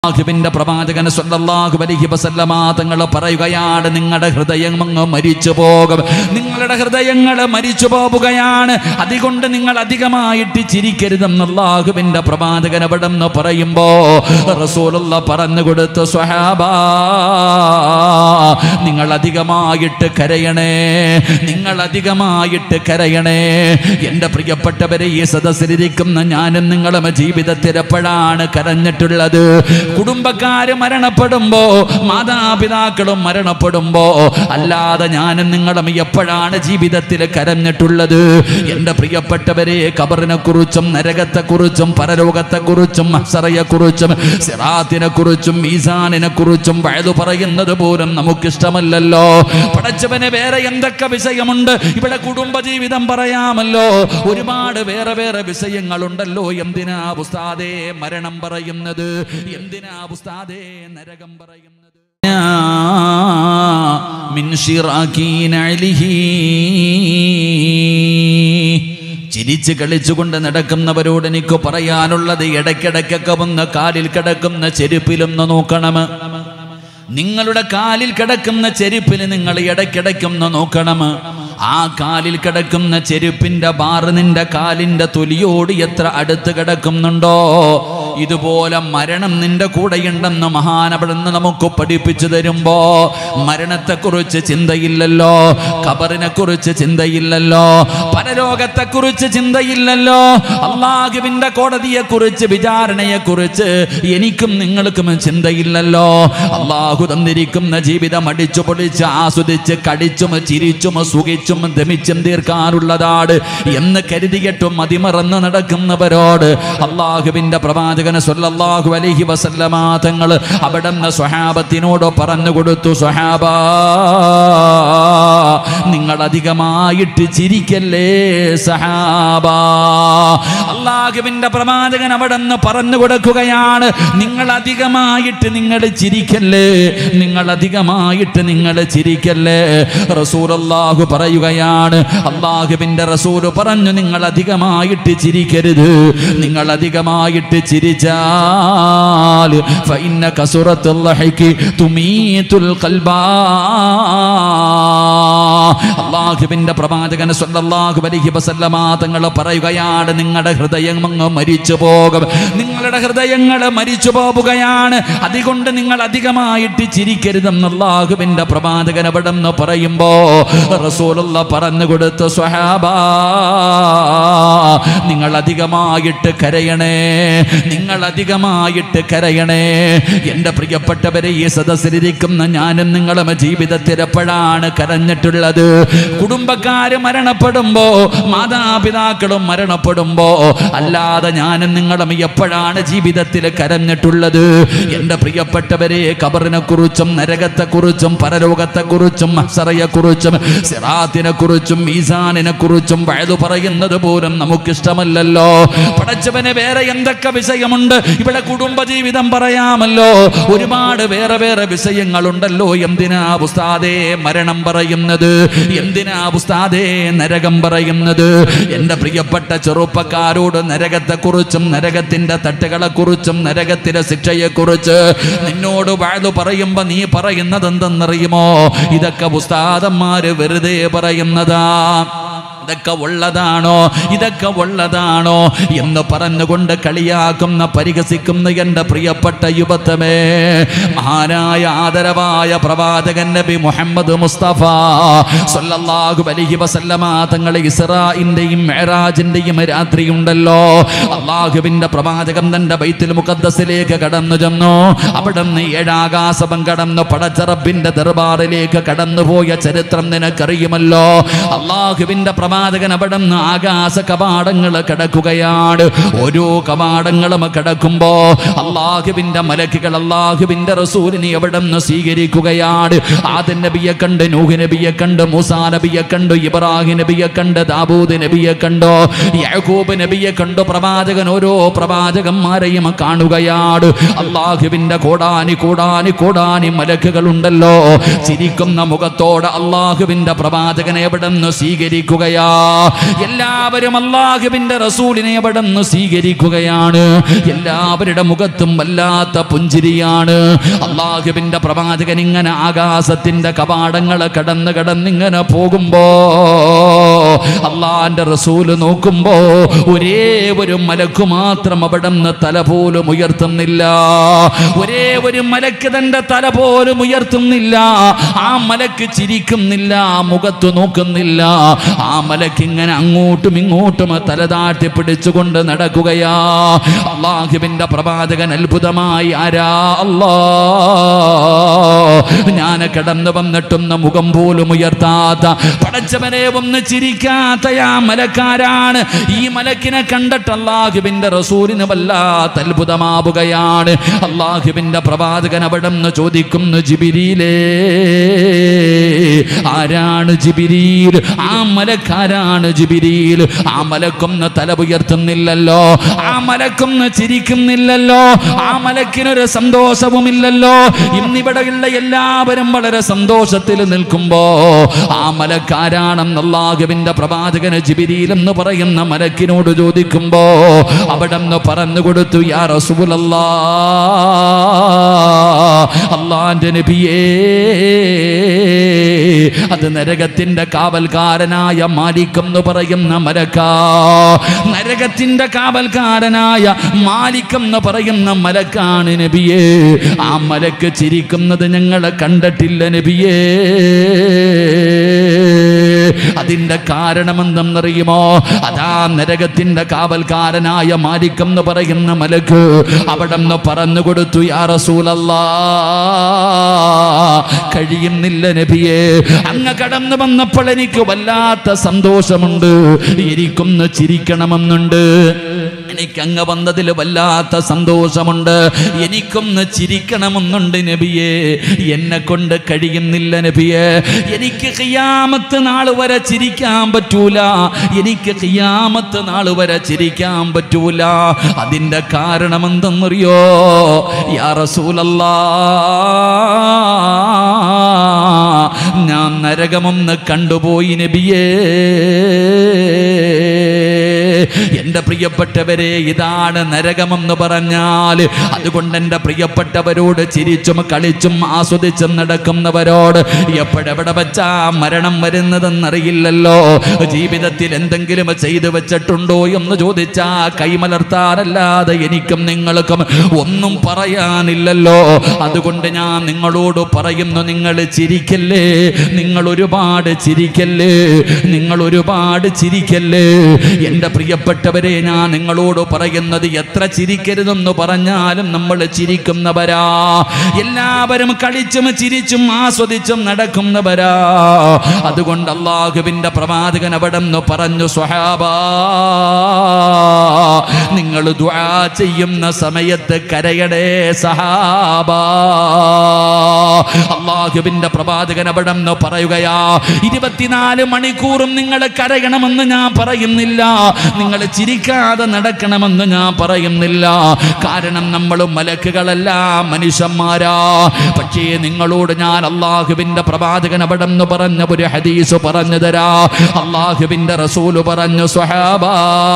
അള്ളാഹുവിന്റെ പ്രവാചകൻ സല്ലല്ലാഹു അലൈഹി വസല്ലമ തങ്ങൾ പറയുകയാണ് നിങ്ങളുടെ ഹൃദയം അങ്ങ് മരിച്ചു പോകും നിങ്ങളുടെ ഹൃദയങ്ങൾ മരിച്ചു പോവുകയാണ് അതുകൊണ്ട് നിങ്ങൾ അധികമായിട്ട് ചിരിക്കരുതെന്ന് അള്ളാഹുവിന്റെ പ്രവാചകൻ അവിടെ നിന്ന് പറയുമ്പോ റസൂലുള്ള പറഞ്ഞു കൊടുത്തു സ്വഹാബ നിങ്ങൾ അധികമായിട്ട് കരയണേ നിങ്ങൾ അധികമായിട്ട് കരയണേ എൻ്റെ പ്രിയപ്പെട്ടവരെ ഈ സദസ്സിലിരിക്കുന്ന ഞാനും നിങ്ങളും ജീവിതത്തിൽ എപ്പോഴാണ് കരഞ്ഞിട്ടുള്ളത് കുടുംബക്കാര് മരണപ്പെടുമ്പോ മാതാപിതാക്കളും മരണപ്പെടുമ്പോ അല്ലാതെ ഞാനും നിങ്ങളും എപ്പോഴാണ് ജീവിതത്തിൽ കരഞ്ഞിട്ടുള്ളത് എൻ്റെ പ്രിയപ്പെട്ടവരെ കബറിനെ കുറിച്ചും നരകത്തെ കുറിച്ചും പരലോകത്തെ കുറിച്ചും അസറയെ കുറിച്ചും സിറാത്തിനെ കുറിച്ചും മീസാനിനെ കുറിച്ചും വഴുതു പറയുന്നത് പോലും നമുക്കിഷ്ടമല്ലല്ലോ പടച്ചവന് വേറെ എന്തൊക്കെ വിഷയമുണ്ട് ഇവിടെ കുടുംബജീവിതം പറയാമല്ലോ ഒരുപാട് വേറെ വേറെ വിഷയങ്ങളുണ്ടല്ലോ എന്തിനാ ഉസ്താദേ മരണം പറയുന്നത് എന്തിനാ ഉസ്താദേ നരകം പറയുന്നത് മിൻ ശിറാക്കീന അലിഹി ചിരിച്ച് കളിച്ചുകൊണ്ട് നടക്കുന്നവരോട് എനിക്ക് പറയാനുള്ളത് ഇടയ്ക്കിടയ്ക്കൊക്കെ ഒന്ന് കാലിൽ കിടക്കുന്ന ചെരുപ്പിലൊന്ന് നോക്കണം നിങ്ങളുടെ കാലിൽ കിടക്കുന്ന ചെരുപ്പിന് നിങ്ങൾ ഇടയ്ക്കിടയ്ക്കൊന്ന് നോക്കണം ആ കാലിൽ കിടക്കുന്ന ചെരുപ്പിന്റെ ബാറ് നിന്റെ കാലിന്റെ തൊലിയോട് എത്ര അടുത്ത് കിടക്കുന്നുണ്ടോ ഇതുപോലെ മരണം നിന്റെ കൂടെയുണ്ടെന്ന് മഹാനവിടുന്ന് നമുക്ക് പഠിപ്പിച്ചു തരുമ്പോ മരണത്തെക്കുറിച്ച് ചിന്തയില്ലല്ലോ ഖബറിനെ കുറിച്ച് ചിന്തയില്ലല്ലോ പരലോകത്തെ കുറിച്ച് ചിന്തയില്ലല്ലോ അള്ളാഹുവിന്റെ കോടതിയെ കുറിച്ച് വിചാരണയെ കുറിച്ച് എനിക്കും നിങ്ങൾക്കും ചിന്തയില്ലല്ലോ അള്ളാഹു തന്നിരിക്കുന്ന ജീവിതം അടിച്ചു പൊളിച്ച് ആസ്വദിച്ച് കടിച്ചും ചിരിച്ചും സുഖിച്ചും ദമിച്ചും തീർക്കാനുള്ളതാണ് എന്ന് കരുതിയിട്ടും മതിമറന്ന് നടക്കുന്നവരോട് അള്ളാഹുവിന്റെ പ്രവാചകന് സ്വല്ലല്ലാഹു അലൈഹി വസല്ലമ തങ്ങൾ അവിടുന്ന് സ്വഹാബത്തിനോട് പറഞ്ഞു കൊടുത്തു സ്വഹാബ നിങ്ങൾ അധികമായിട്ട് ചിരിക്കല്ലേ സഹാബ അള്ളാഹുവിന്റെ പ്രവാചകൻ അവിടുന്ന് പറഞ്ഞു കൊടുക്കുകയാണ് നിങ്ങൾ അധികമായിട്ട് നിങ്ങൾ ചിരിക്കല്ലേ നിങ്ങൾ അധികമായിട്ട് നിങ്ങൾ ചിരിക്കല്ലേ റസൂലല്ലാഹു പറയുകയാണ് അള്ളാഹുവിന്റെ റസൂല് പറഞ്ഞു നിങ്ങൾ അധികമായിട്ട് ചിരിക്കരുത് നിങ്ങൾ അധികമായിട്ട് ചിരിച്ചാൽ ഫൈന കസുറത്തുൽ ലഹ്കി തുമീതുൽ ഖൽബാ അള്ളാഹുവിന്റെ പ്രവാചകൻ സല്ലല്ലാഹു അലൈഹി വസല്ലമ തങ്ങൾ പറയുകയാണ് നിങ്ങളുടെ ഹൃദയം അങ്ങ് മരിച്ചു പോകും നിങ്ങളുടെ ഹൃദയങ്ങൾ മരിച്ചു പോവുകയാണ് അതുകൊണ്ട് നിങ്ങൾ അധികമായിട്ട് ചിരിക്കരുതെന്ന് അള്ളാഹുവിന്റെ പ്രവാചകൻ അവിടെ നിന്ന് പറയുമ്പോ റസൂലുള്ള പറഞ്ഞു കൊടുത്ത സ്വഹാബ നിങ്ങൾ അധികമായിട്ട് കരയണേ നിങ്ങൾ അധികമായിട്ട് കരയണേ എൻ്റെ പ്രിയപ്പെട്ടവരെ ഈ സദസ്സിലിരിക്കുന്ന ഞാനും നിങ്ങളും ജീവിതത്തിൽ എപ്പോഴാണ് കരഞ്ഞിട്ടുള്ളത് കുടുംബക്കാര് മരണപ്പെടുമ്പോ മാതാപിതാക്കളും മരണപ്പെടുമ്പോ അല്ലാതെ ഞാനും നിങ്ങളും എപ്പോഴാണ് ജീവിതത്തിൽ കരഞ്ഞിട്ടുള്ളത് എൻ്റെ പ്രിയപ്പെട്ടവരെ കബറിനെ കുറിച്ചും നരകത്തെ കുറിച്ചും പരലോകത്തെ കുറിച്ചും അസറയെ കുറിച്ചും സിറാത്തിനെ കുറിച്ചും മീസാനിനെ കുറിച്ചും വഴുതു പറയുന്നത് പോലും നമുക്കിഷ്ടമല്ലല്ലോ പടച്ചവന് വേറെ എന്തൊക്കെ വിഷയമുണ്ട് ഇവിടെ കുടുംബജീവിതം പറയാമല്ലോ ഒരുപാട് വേറെ വേറെ വിഷയങ്ങളുണ്ടല്ലോ എന്തിനാ ഉസ്താദേ മരണം പറയുന്നത് എന്തിനാ ഉസ്താദേ നരകം പറയുന്നത് എൻ്റെ പ്രിയപ്പെട്ട ചെറുപ്പക്കാരോട് നരകത്തെ കുറിച്ചും നരകത്തിന്റെ തട്ടുകളെ കുറിച്ചും നരകത്തിലെ ശിക്ഷയെ കുറിച്ച് നിന്നോട് വാഴു പറയുമ്പോ നീ പറയുന്നത് എന്തെന്നറിയുമോ ഇതൊക്കെ ഉസ്താദന്മാര് വെറുതെ പറയുന്നതാ ഇതൊക്കെ ഉള്ളതാണോ ഇതൊക്കെ ഉള്ളതാണോ എന്ന് പറഞ്ഞുകൊണ്ട് കളിയാക്കുന്ന പരിഹസിക്കുന്ന എൻ്റെ പ്രിയപ്പെട്ട യുവത്വമേ മഹാനായ ആദരവായ പ്രവാചകൻ നബി മുഹമ്മദ് മുസ്തഫ സല്ലല്ലാഹു അലൈഹി വസല്ലമ തങ്ങൾ ഇസ്രാഇന്റെയും മെഹറാജിന്റെയും രാത്രി ഉണ്ടല്ലോ അള്ളാഹുവിന്റെ പ്രവാചകൻ തന്റെ ബൈത്തുൽ മുഖദ്ദസിലേക്ക് കടന്നു ചെന്നു അവിടെ നിന്ന് ഏഴാകാശം കടന്നു പടച്ചറബിന്റെ ദർബാറിലേക്ക് കടന്നുപോയ ചരിത്രം നിനക്കറിയുമല്ലോ അള്ളാഹുവിന്റെ പ്രവാചകൻ അവിടെ നിന്ന് ആകാശ കവാടങ്ങൾ കിടക്കുകയാണ് ഓരോ കവാടങ്ങളും കിടക്കുമ്പോ അള്ളാഹുവിന്റെ മലക്കുകൾ അള്ളാഹുവിന്റെ റസൂലിനെ എവിടെ നിന്ന് സ്വീകരിക്കുകയാണ് ആദ്യ നബിയെ കണ്ട് നൂഹ് നബിയെ കണ്ട് മൂസാ നബിയെ കണ്ടു ഇബ്രാഹിം നബിയെ കണ്ട് ദാബൂദ് നബിയെ കണ്ടോ യാക്കൂബ് നബിയെ കണ്ടു പ്രവാചകൻ ഓരോ പ്രവാചകന്മാരെയും കാണുകയാണ് അള്ളാഹുവിന്റെ കോടാനി കോടാനി കോടാനി മലക്കുകളുണ്ടല്ലോ ചിരിക്കുന്ന മുഖത്തോടെ അള്ളാഹുവിന്റെ പ്രവാചകനെ എവിടെ നിന്ന് സ്വീകരിക്കുകയാണ് നടക്കുകയാ എല്ലാവരും അള്ളാഹുവിന്റെ റസൂലിനെ അവിടെ നിന്ന് സ്വീകരിക്കുകയാണ് എല്ലാവരുടെ മുഖത്തും വല്ലാത്ത പുഞ്ചിരിയാണ് അള്ളാഹുവിന്റെ പ്രവാചകൻ ഇങ്ങനെ ആകാശത്തിന്റെ കവാടങ്ങളെ കടന്ന് കടന്നിങ്ങനെ പോകുമ്പോ അള്ളാന്റെ റസൂല് നോക്കുമ്പോ ഒരേ ഒരു മലക്കു മാത്രം അവിടെ നിന്ന് തല പോലും ഉയർത്തുന്നില്ല ഒരേ ഒരു മലക്ക് തന്റെ തല പോലും ഉയർത്തുന്നില്ല ആ മലക്ക് ചിരിക്കുന്നില്ല മുഖത്ത് നോക്കുന്നില്ല ആ മലക്ക് ഇങ്ങനെ അങ്ങോട്ടും ഇങ്ങോട്ടും തല താഴ്ത്തി പിടിച്ചുകൊണ്ട് നടക്കുകയാ അള്ളാഹുവിന്റെ പ്രവാചകൻ അത്ഭുതമായി ആരാ അല്ലാ ഞാൻ കടന്നു വന്നിട്ടൊന്ന് മുഖം പോലും ഉയർത്താത്ത പടച്ചവനെ ഒന്ന് ചിരിക്കാത്ത ആ മലക്കാരാണ് ഈ മലക്കിനെ കണ്ടിട്ട് അള്ളാഹുവിന്റെ റസൂലിന് വല്ലാത്ത അത്ഭുതമാവുകയാണ് അള്ളാഹുവിന്റെ പ്രവാചകൻ അവിടെ നിന്ന് ചോദിക്കുന്നു ജിബിരിയിലേ ആരാണ് ജിബിരിയിൽ ആ മലക്കാരാണ് ജിബിരിയിൽ ആ മലക്കൊന്ന് തല ഉയർത്തുന്നില്ലല്ലോ ആ മലക്കൊന്ന് ചിരിക്കുന്നില്ലല്ലോ ആ മലക്കിനൊരു സന്തോഷവുമില്ലല്ലോ ഇന്നിവിടെയുള്ള എല്ലാവരും വളരെ സന്തോഷത്തിൽ നിൽക്കുമ്പോ ആ മലക്കാരാണെന്ന് അള്ളാഹുവിന്റെ പ്രവാചകന് ജിബിരിയിൽ എന്ന് പറയുന്ന മലക്കിനോട് ചോദിക്കുമ്പോ അവിടെ നിന്ന് പറഞ്ഞു കൊടുത്തു യാ റസൂലല്ലാ അള്ളാന്റെ നബിയേ അത് നരകത്തിന്റെ കാവൽക്കാരനായ മാലിക് എന്ന് പറയുന്ന മലക്ക നരകത്തിന്റെ കാവൽക്കാരനായ മാലിക് എന്ന് പറയുന്ന മലക്കാണ് നബിയേ ആ മലക്ക് ചിരിക്കുന്നത് ഞങ്ങളെ കണ്ടിട്ടില്ല നബിയേ അതിന്റെ കാരണമെന്തെന്നറിയുമോ അതാ നരകത്തിന്റെ കാവൽക്കാരനായ മാലിക് എന്ന് പറയുന്ന മലക്ക് അവിടെ നിന്ന് പറഞ്ഞു കൊടുത്തു യാ റസൂലല്ലാ കഴിയുന്നില്ല നബിയെ അങ്ങ് കടന്നു വന്നപ്പോൾ എനിക്ക് വല്ലാത്ത സന്തോഷമുണ്ട് എനിക്കൊന്ന് ചിരിക്കണമെന്നുണ്ട് എനിക്ക് അങ്ങ് വന്നതിൽ വല്ലാത്ത സന്തോഷമുണ്ട് എനിക്കൊന്ന് ചിരിക്കണമെന്നുണ്ട് നബിയെ എന്നെ കൊണ്ട് കഴിയുന്നില്ല നബിയെ എനിക്ക് ഖിയാമത്ത് നാൾ വരെ ചിരിക്കാൻ പറ്റൂല എനിക്ക് ഖിയാമത്ത് നാൾ വരെ ചിരിക്കാൻ പറ്റൂല അതിന്റെ കാരണം എന്തെന്നറിയോ യാ റസൂലല്ലാ ഞാൻ നരകമൊന്ന് കണ്ടുപോയി നബിയേ എൻ്റെ പ്രിയപ്പെട്ടവരെ ഇതാണ് നരകമെന്ന് പറഞ്ഞാൽ അതുകൊണ്ട് എൻ്റെ പ്രിയപ്പെട്ടവരോട് ചിരിച്ചും കളിച്ചും ആസ്വദിച്ചും നടക്കുന്നവരോട് എപ്പോഴെവിടെ വെച്ചാ മരണം വരുന്നതെന്നറിയില്ലല്ലോ ജീവിതത്തിൽ എന്തെങ്കിലും ചെയ്തു വെച്ചിട്ടുണ്ടോ എന്ന് ചോദിച്ചാ കൈമലർത്താനല്ലാതെ എനിക്കും നിങ്ങൾക്കും ഒന്നും പറയാനില്ലല്ലോ അതുകൊണ്ട് ഞാൻ നിങ്ങളോട് പറയുന്നു നിങ്ങൾ ചിരിക്കല്ലേ നിങ്ങൾ ഒരുപാട് ചിരിക്കല്ലേ നിങ്ങൾ ഒരുപാട് ചിരിക്കല്ലേ എൻ്റെ പ്രിയപ്പെട്ടവരെ ഞാൻ നിങ്ങളോട് പറയുന്നത് എത്ര ചിരിക്കരുതെന്ന് പറഞ്ഞാലും നമ്മൾ ചിരിക്കുന്നവരാ എല്ലാവരും കളിച്ചും ചിരിച്ചും ആസ്വദിച്ചും നടക്കുന്നവരാ അതുകൊണ്ട് അള്ളാഹുവിന്റെ പ്രവാചകൻ അവിടെ നിന്ന് പറഞ്ഞു സ്വഹാബാ നിങ്ങൾ ദുആ ചെയ്യുന്ന സമയത്ത് കരയടേ സഹാബാ അള്ളാഹുവിന്റെ പ്രവാചകൻ അവിടെ നിന്ന് പറയുകയാ ഇരുപത്തിനാല് മണിക്കൂറും നിങ്ങൾ കരയണമെന്ന് ഞാൻ പറയുന്നില്ല നിങ്ങൾ ചിരിക്കാതെ നടക്കണമെന്ന് ഞാൻ പറയുന്നില്ല കാരണം നമ്മൾ മലക്കുകളല്ല മനുഷ്യന്മാരാ പക്ഷേ നിങ്ങളോട് ഞാൻ അള്ളാഹുവിന്റെ പ്രവാചകൻ അവിടെ നിന്ന് പറഞ്ഞ ഒരു ഹദീസ് പറഞ്ഞു തരാ അള്ളാഹുവിന്റെ റസൂല് പറഞ്ഞു സ്വഹാബാ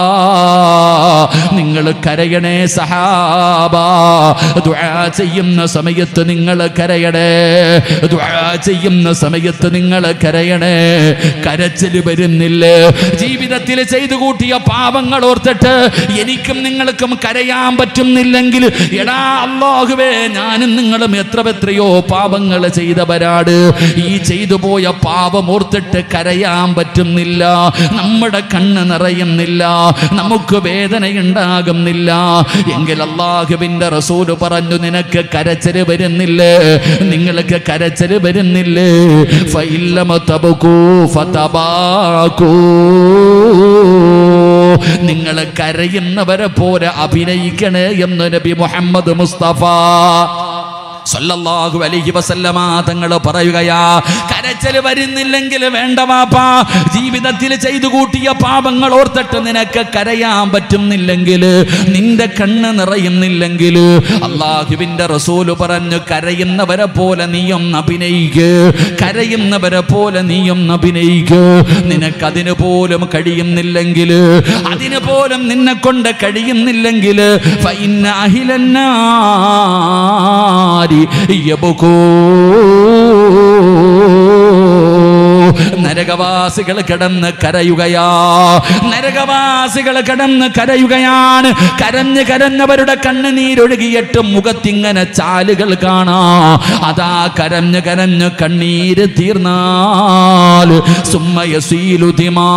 നിങ്ങൾ കരയണേ സഹാബാ ദുആ ചെയ്യുന്ന സമയത്ത് നിങ്ങൾ കരയണേ ദുആ ചെയ്യുന്ന സമയത്ത് നിങ്ങൾ കരയണേ കരച്ചിൽ വരുന്നില്ലേ ജീവിതത്തിൽ ചെയ്തു കൂട്ടിയ പാപങ്ങൾ ഓർത്തിട്ട് എനിക്കും നിങ്ങൾക്കും കരയാൻ പറ്റുന്നില്ലെങ്കിൽ എടാ അള്ളാഹുവേ ഞാനും നിങ്ങളും എത്ര എത്രയോ പാപങ്ങൾ ചെയ്തവരാട് ഈ ചെയ്തു പോയ പാപം ഓർത്തിട്ട് കരയാൻ പറ്റുന്നില്ല നമ്മുടെ കണ്ണ് നിറയുന്നില്ല നമുക്ക് വേദനയുണ്ടാകുന്നില്ല എങ്കിൽ അള്ളാഹുവിന്റെ റസൂല് പറഞ്ഞു നിനക്ക് കരച്ചല് വരുന്നില്ലേ നിങ്ങൾക്ക് കരച്ചല് വരുന്നില്ലേ ഫൈല്ലമ തബുക്കൂ ഫതബാക്കൂ നിങ്ങൾ കരയുന്നവരെ പോലെ അഭിനയിക്കണേ എന്ന് നബി മുഹമ്മദ് മുസ്തഫ സല്ലല്ലാഹു അലൈഹി വസല്ലമ തങ്ങൾ പറയുകയാ കരച്ചൽ വരുന്നില്ലെങ്കിൽ വേണ്ട വാപ്പാ ജീവിതത്തിൽ ചെയ്തു കൂട്ടിയ പാപങ്ങൾ ഓർത്തിട്ട് നിനക്ക് കരയാൻ പറ്റുന്നില്ലെങ്കിൽ നിന്റെ കണ്ണ് നിറയുന്നില്ലെങ്കിൽ അള്ളാഹുവിന്റെ റസൂല് പറഞ്ഞു കരയുന്നവരെ പോലെ നീയൊന്ന് അഭിനയിക്ക് കരയുന്നവരെ പോലെ നീയൊന്ന് അഭിനയിക്ക് നിനക്കതിന് പോലും കഴിയുന്നില്ലെങ്കിൽ അതിന് പോലും നിന്നെ കൊണ്ട് കഴിയുന്നില്ലെങ്കിൽ ഫൈന അഹിലന്നാരി യബുക്കൂ നരകവാസികൾ കിടന്ന് കരയുകയാ നരകവാസികൾ കിടന്ന് കരയുകയാണ് കരഞ്ഞ് കരഞ്ഞവരുടെ കണ്ണുനീരൊഴുകിയിട്ട് മുഖത്തിങ്ങനെ ചാലുകൾ കാണാ അതാ കരഞ്ഞ് കരഞ്ഞ് കണ്ണീര് തീർന്നാൽ സുമ്മയസീലുതിമാ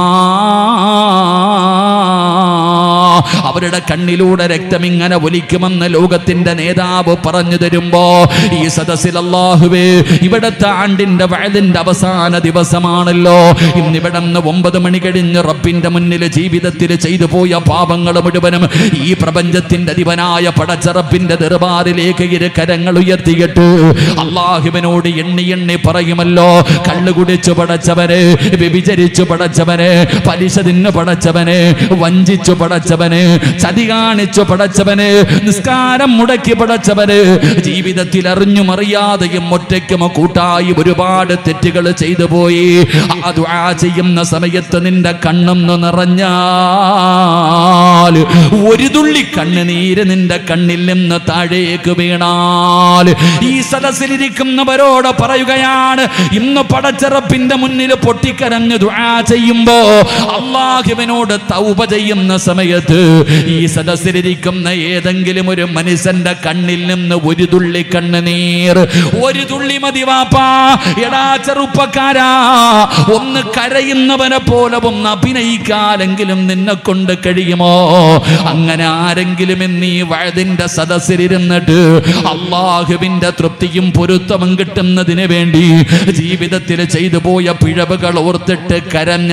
അവരുടെ കണ്ണിലൂടെ രക്തം ഇങ്ങനെ ഒലിക്കുമെന്ന് ലോകത്തിന്റെ നേതാവ് പറഞ്ഞു തരുമ്പോ ഈ സദസ്സിൽ അല്ലാഹുവേ ഇവിടത്തെ ആണ്ടിന്റെ വയലിന്റെ അവസാന ദിവസമാണല്ലോ ഇന്നിവിടെ നിന്ന് ഒമ്പത് മണി കഴിഞ്ഞ് റബ്ബിന്റെ മുന്നിൽ ജീവിതത്തിൽ ചെയ്തു പോയ പാപങ്ങൾ മുഴുവനും ഈ പ്രപഞ്ചത്തിന്റെ അധിപനായ പടച്ചറപ്പിന്റെ ദർബാറിലേക്ക് ഇരു കരങ്ങൾ ഉയർത്തിയിട്ട് അള്ളാഹുവിനോട് എണ്ണി എണ്ണി പറയുമല്ലോ കള്ളു കുടിച്ചു പടച്ചവനെ വ്യഭിചരിച്ചു പടച്ചവനെ പലിശ തിന്നു പടച്ചവനെ വഞ്ചിച്ചു പടച്ചവനെ ചതി കാണിച്ചു പടച്ചവനെ നിസ്കാരം മുടക്കി പടച്ചവന് ജീവിതത്തിൽ അറിഞ്ഞും അറിയാതെയും ഒറ്റയ്ക്കും കൂട്ടായി ഒരുപാട് തെറ്റുകൾ ചെയ്തു പോയി ആ ദുആ ചെയ്യുന്ന സമയത്ത് നിന്റെ കണ്ണൊന്ന് നിറഞ്ഞാൽ ഒരു തുള്ളി കണ്ണുനീര് നിന്റെ കണ്ണിൽ നിന്ന് താഴേക്ക് വീണാൽ ഈ സദസ്സിലിരിക്കുന്നവരോട് പറയുകയാണ് ഇന്ന് പടച്ചറപ്പിന്റെ മുന്നിൽ പൊട്ടിക്കരഞ്ഞ് ദുആ ചെയ്യുമ്പോ അള്ളാഹുവിനോട് തൗബ ചെയ്യുന്ന സമയത്ത് ഈ സദസ്സിലിരിക്കുന്ന ഏതെങ്കിലും ഒരു മനുഷ്യന്റെ കണ്ണിൽ നിന്ന് ഒരു തുള്ളി കണ്ണുനീർ ഒരു തുള്ളി മതി വാപ്പാ എടാ ചെറുപ്പക്കാരാ ഒന്ന് കരയുന്നവനെ പോലെ ഒന്ന് അഭിനയിക്കാനെങ്കിലും നിന്നെ കൊണ്ട് കഴിയുമോ അങ്ങനെ ആരെങ്കിലും എന്നീ വഴുതിന്റെ സദസ്സിലിരുന്നിട്ട് അള്ളാഹുവിന്റെ തൃപ്തിയും പൊരുത്തവും കിട്ടുന്നതിന് വേണ്ടി ജീവിതത്തിൽ ചെയ്തു പോയ പിഴവുകൾ ഓർത്തിട്ട് കരഞ്ഞ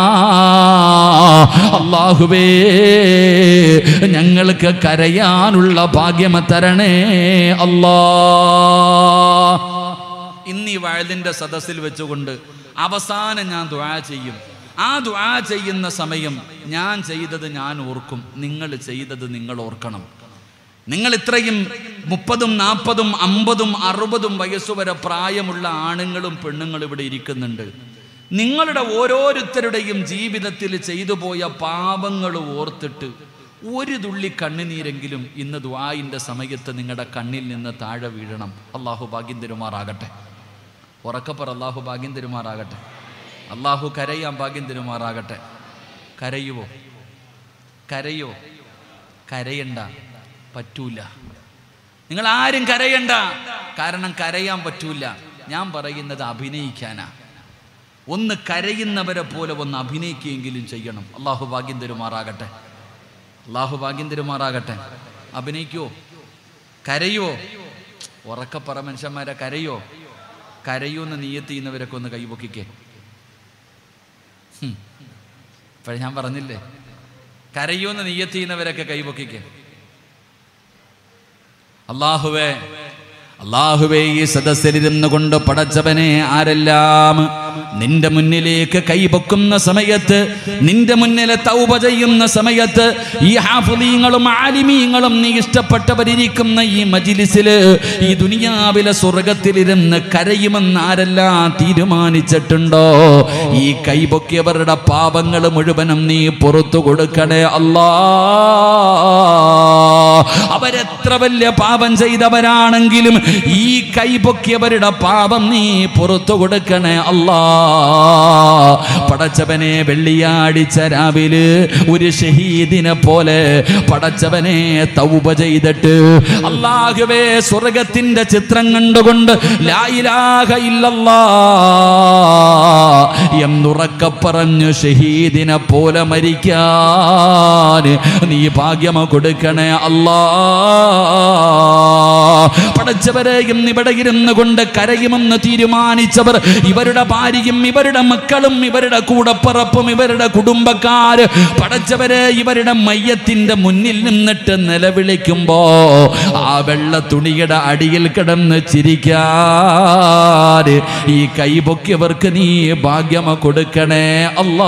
അള്ളാഹുവേ ഞങ്ങൾക്ക് കരയാനുള്ള ഭാഗ്യം തരണേ അല്ലാ ഇന്ന് ഈ വയലിന്റെ സദസ്സിൽ വെച്ചുകൊണ്ട് അവസാനം ഞാൻ ദ്വാ ചെയ്യും ആ ദ്വാ ചെയ്യുന്ന സമയം ഞാൻ ചെയ്തത് ഞാൻ ഓർക്കും നിങ്ങൾ ചെയ്തത് നിങ്ങൾ ഓർക്കണം നിങ്ങൾ ഇത്രയും മുപ്പതും നാൽപ്പതും അമ്പതും അറുപതും വയസ്സുവരെ പ്രായമുള്ള ആണുങ്ങളും പെണ്ണുങ്ങളും ഇവിടെ ഇരിക്കുന്നുണ്ട് നിങ്ങളുടെ ഓരോരുത്തരുടെയും ജീവിതത്തിൽ ചെയ്തു പോയ പാപങ്ങൾ ഓർത്തിട്ട് ഒരു തുള്ളി കണ്ണുനീരെങ്കിലും ഇന്ന് ദ്വായിൻ്റെ സമയത്ത് നിങ്ങളുടെ കണ്ണിൽ നിന്ന് താഴെ വീഴണം അള്ളാഹു ഭാഗ്യം തരുമാറാകട്ടെ ഉറക്കപ്പറ അള്ളാഹു ഭാഗ്യം തരുമാറാകട്ടെ അള്ളാഹു കരയാൻ ഭാഗ്യം തരുമാറാകട്ടെ കരയുവോ കരയോ കരയണ്ട പറ്റൂല നിങ്ങൾ ആരും കരയണ്ട കാരണം കരയാൻ പറ്റൂല ഞാൻ പറയുന്നത് അഭിനയിക്കാനാ ഒന്ന് കരയുന്നവരെ പോലെ ഒന്ന് അഭിനയിക്കുകയെങ്കിലും ചെയ്യണം അള്ളാഹു ഭാഗ്യം തരുമാറാകട്ടെ അള്ളാഹു ഭാഗ്യം തരുമാറാകട്ടെ അഭിനയിക്കുവോ കരയോ ഉറക്കപ്പറ മനുഷ്യന്മാരെ കരയോ കരയൂന്ന് നീയത്ത് ചെയ്യുന്നവരൊക്കെ ഒന്ന് കൈപൊക്കിക്കേ ഇപ്പോഴ ഞാൻ പറഞ്ഞില്ലേ കരയൂന്ന് നീയത്ത് ചെയ്യുന്നവരൊക്കെ കൈപൊക്കിക്കേ അള്ളാഹുവേ അള്ളാഹുവേ ഈ സദസ്സിലിരുന്ന് കൊണ്ട് പടച്ചവനെ ആരെല്ലാം നിന്റെ മുന്നിലേക്ക് കൈപൊക്കുന്ന സമയത്ത് നിന്റെ മുന്നിലെ തൗബ ചെയ്യുന്ന സമയത്ത് ഈ ഹാഫുലീങ്ങളും ആലിമീങ്ങളും നീ ഇഷ്ടപ്പെട്ടവരിയ്ക്കുന്ന ഈ മജിലിസില് ഈ ദുനിയാവിലെ സ്വർഗത്തിലിരുന്ന് കരയുമെന്ന് ആരെല്ലാം തീരുമാനിച്ചിട്ടുണ്ടോ ഈ കൈപൊക്കിയവരുടെ പാപങ്ങൾ മുഴുവനും നീ പുറത്തു കൊടുക്കണേ അല്ലാ അവരെത്ര വലിയ പാപം ചെയ്തവരാണെങ്കിലും ഈ കൈപൊക്കിയവരുടെ പാപം നീ പുറത്തു കൊടുക്കണേ അല്ലാ പടച്ചവനെ വെള്ളിയാടിച്ച രാവിലെ ഒരു ഷഹീദിനെ പോലെ പടച്ചവനെ തൗബ ചെയ്തിട്ട് അള്ളാഹുവേ സ്വർഗത്തിന്റെ ചിത്രം കണ്ടുകൊണ്ട് ലായിലാഹ ഇല്ലല്ലാ എന്നുറക്ക പറഞ്ഞു ഷഹീദിനെ പോലെ മരിക്കാൻ നീ ഭാഗ്യമ കൊടുക്കണേ അല്ലാ പടച്ചവരെ ഇന്ന് ഇവിടെ ഇരുന്ന് കൊണ്ട് കരയുമെന്ന് തീരുമാനിച്ചവർ ഇവരുടെ ഭാര്യയും ഭാര്യയും ഇവരുടെ മക്കളും ഇവരുടെ കൂടപ്പറപ്പും ഇവരുടെ കുടുംബക്കാര് പടച്ചവരെ ഇവരുടെ മയ്യത്തിന്റെ മുന്നിൽ നിന്നിട്ട് നിലവിളിക്കുമ്പോ ആ വെള്ള തുണിയുടെ അടിയിൽ കിടന്ന് ചിരിക്കാര് ഈ കൈപൊക്കിയവർക്ക് നീ ഭാഗ്യമ കൊടുക്കണേ അല്ലാ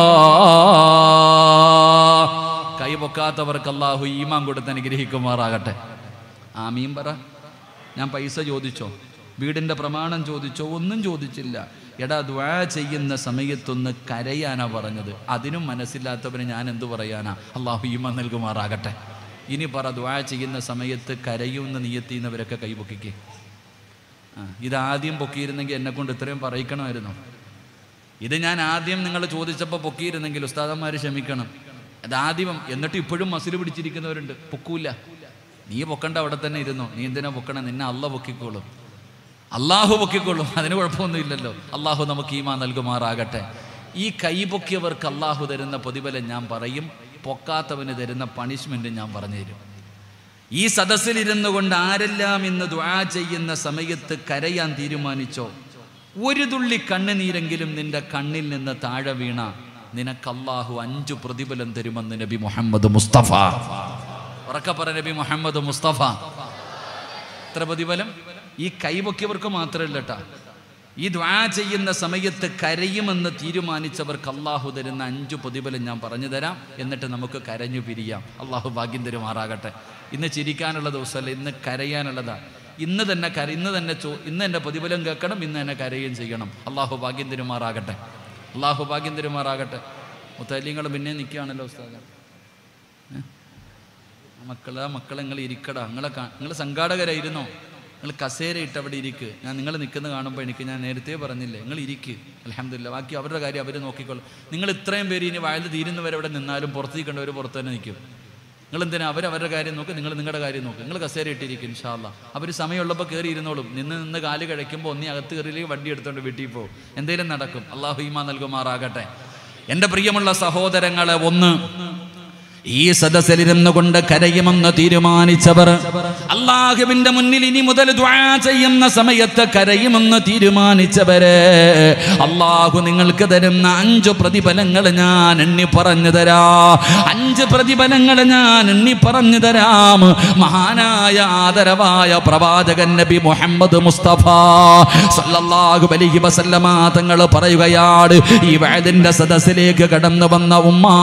കൈപൊക്കാത്തവർക്ക് അള്ളാഹു ഈമാൻ കൊടുത്ത് അനുഗ്രഹിക്കുമാറാകട്ടെ ആമീൻ പറ ഞാൻ പൈസ ചോദിച്ചോ വീടിൻ്റെ പ്രമാണം ചോദിച്ചോ ഒന്നും ചോദിച്ചില്ല എടാ ദ്വാ ചെയ്യുന്ന സമയത്തൊന്ന് കരയാനാ പറഞ്ഞത് അതിനും മനസ്സില്ലാത്തവന് ഞാൻ എന്തു പറയാനാ അള്ളാഹു ഈമാൻ നൽകുമാറാകട്ടെ ഇനി പറ ദ്വാ ചെയ്യുന്ന സമയത്ത് കരയുമെന്ന് നീയത്തിന്നവരൊക്കെ കൈപൊക്കിക്കേ ആ ഇതാദ്യം പൊക്കിയിരുന്നെങ്കിൽ എന്നെ കൊണ്ട് ഇത്രയും പറയിക്കണമായിരുന്നു ഇത് ഞാൻ ആദ്യം നിങ്ങൾ ചോദിച്ചപ്പോൾ പൊക്കിയിരുന്നെങ്കിൽ ഉസ്താദന്മാർ ക്ഷമിക്കണം അതാദ്യം എന്നിട്ട് ഇപ്പോഴും മസിൽ പിടിച്ചിരിക്കുന്നവരുണ്ട് പൊക്കൂല നീ പൊക്കണ്ട അവിടെ തന്നെ ഇരുന്നോ നീ എന്തിനാ പൊക്കണം നിന്നെ അല്ല പൊക്കിക്കോളും അള്ളാഹു പൊക്കിക്കൊള്ളും അതിന് കുഴപ്പമൊന്നുമില്ലല്ലോ അള്ളാഹു നമുക്ക് ഈമാ നൽകുമാറാകട്ടെ ഈ കൈ പൊക്കിയവർക്ക് അള്ളാഹു തരുന്ന പ്രതിഫലം ഞാൻ പറയും പൊക്കാത്തവന് തരുന്ന പണിഷ്മെന്റ് ഞാൻ പറഞ്ഞു തരും ഈ സദസ്സിലിരുന്നു കൊണ്ട് ആരെല്ലാം ഇന്ന് ദ്വാ ചെയ്യുന്ന സമയത്ത് കരയാൻ തീരുമാനിച്ചോ ഒരു തുള്ളി കണ്ണുനീരെങ്കിലും നിന്റെ കണ്ണിൽ നിന്ന് താഴെ വീണ നിനക്ക് അള്ളാഹു അഞ്ചു പ്രതിഫലം തരുമെന്ന് നബി മുഹമ്മദ് മുസ്തഫ ഉറക്കപ്പറ നബി മുഹമ്മദ് മുസ്തഫ എത്ര പ്രതിഫലം ഈ കൈപൊക്കിയവർക്ക് മാത്രമല്ല കേട്ടാ ഈ ദ്വാ ചെയ്യുന്ന സമയത്ത് കരയുമെന്ന് തീരുമാനിച്ചവർക്ക് അള്ളാഹു തരുന്ന അഞ്ചു പ്രതിഫലം ഞാൻ പറഞ്ഞു തരാം എന്നിട്ട് നമുക്ക് കരഞ്ഞു പിരിയാം അള്ളാഹു ഭാഗ്യം തരുമാറാകട്ടെ ഇന്ന് ചിരിക്കാനുള്ള ദിവസമല്ല ഇന്ന് കരയാനുള്ളതാ ഇന്ന് തന്നെ കര ഇന്ന് തന്നെ ചോ ഇന്ന് എൻ്റെ പ്രതിഫലം കേൾക്കണം ഇന്ന് തന്നെ കരയുകയും ചെയ്യണം അള്ളാഹു ഭാഗ്യം തരുമാറാകട്ടെ അള്ളാഹു ഭാഗ്യം തരുമാറാകട്ടെ മുത്തല്യങ്ങൾ പിന്നെ നിൽക്കുകയാണല്ലോ ഉസ്താദ് മക്കളെ മക്കളെ നിങ്ങൾ ഇരിക്കടാ നിങ്ങളെ നിങ്ങൾ സംഘാടകരായിരുന്നോ നിങ്ങൾ കസേര ഇട്ട് അവിടെ ഇരിക്ക് ഞാൻ നിങ്ങൾ നിൽക്കുന്ന കാണുമ്പോൾ എനിക്ക് ഞാൻ നേരത്തെ പറഞ്ഞില്ലേ നിങ്ങൾ ഇരിക്ക് അലഹമില്ല ബാക്കി അവരുടെ കാര്യം അവർ നോക്കിക്കോളും നിങ്ങൾ ഇത്രയും പേര് ഇനി വയൽ തീരുന്നവരെ അവിടെ നിന്നാലും പുറത്തേക്ക് കണ്ടവർ പുറത്ത് തന്നെ നിൽക്കും നിങ്ങൾ എന്തിനാ അവർ അവരുടെ കാര്യം നോക്ക് നിങ്ങൾ നിങ്ങളുടെ കാര്യം നോക്ക് നിങ്ങൾ കസേര ഇട്ടിരിക്കും ഇൻഷാല്ല അവർ സമയമുള്ളപ്പോൾ കയറി ഇരുന്നോളും നിന്ന് നിന്ന് കാല് കഴിക്കുമ്പോൾ ഒന്നി അകത്ത് കയറിയില്ലെങ്കിൽ വണ്ടി എടുത്തോണ്ട് വീട്ടിൽ പോകും എന്തെങ്കിലും നടക്കും അള്ളാഹു ഈമാ നൽകുമാറാകട്ടെ എൻ്റെ പ്രിയമുള്ള സഹോദരങ്ങളെ ഒന്ന് ഈ സദസ്സിലിരുന്നു കൊണ്ട് കരയുമെന്ന് തീരുമാനിച്ചവർ അള്ളാഹുവിന്റെ മുന്നിൽ ഇനി മുതൽ ദ്വാ ചെയ്യുന്ന സമയത്ത് കരയുമെന്ന് തീരുമാനിച്ചവരെ അള്ളാഹു നിങ്ങൾക്ക് തരുന്ന അഞ്ചു പ്രതിഫലങ്ങൾ ഞാൻ എണ്ണി പറഞ്ഞു തരാ അഞ്ച് പ്രതിഫലങ്ങൾ ഞാൻ എണ്ണി പറഞ്ഞു തരാം മഹാനായ ആദരവായ പ്രവാചകൻ നബി മുഹമ്മദ് മുസ്തഫ സല്ലല്ലാഹു അലൈഹി വസല്ലമ തങ്ങൾ പറയുകയാണ് ഈ വയലിന്റെ സദസ്സിലേക്ക് കടന്നു വന്ന ഉമ്മാ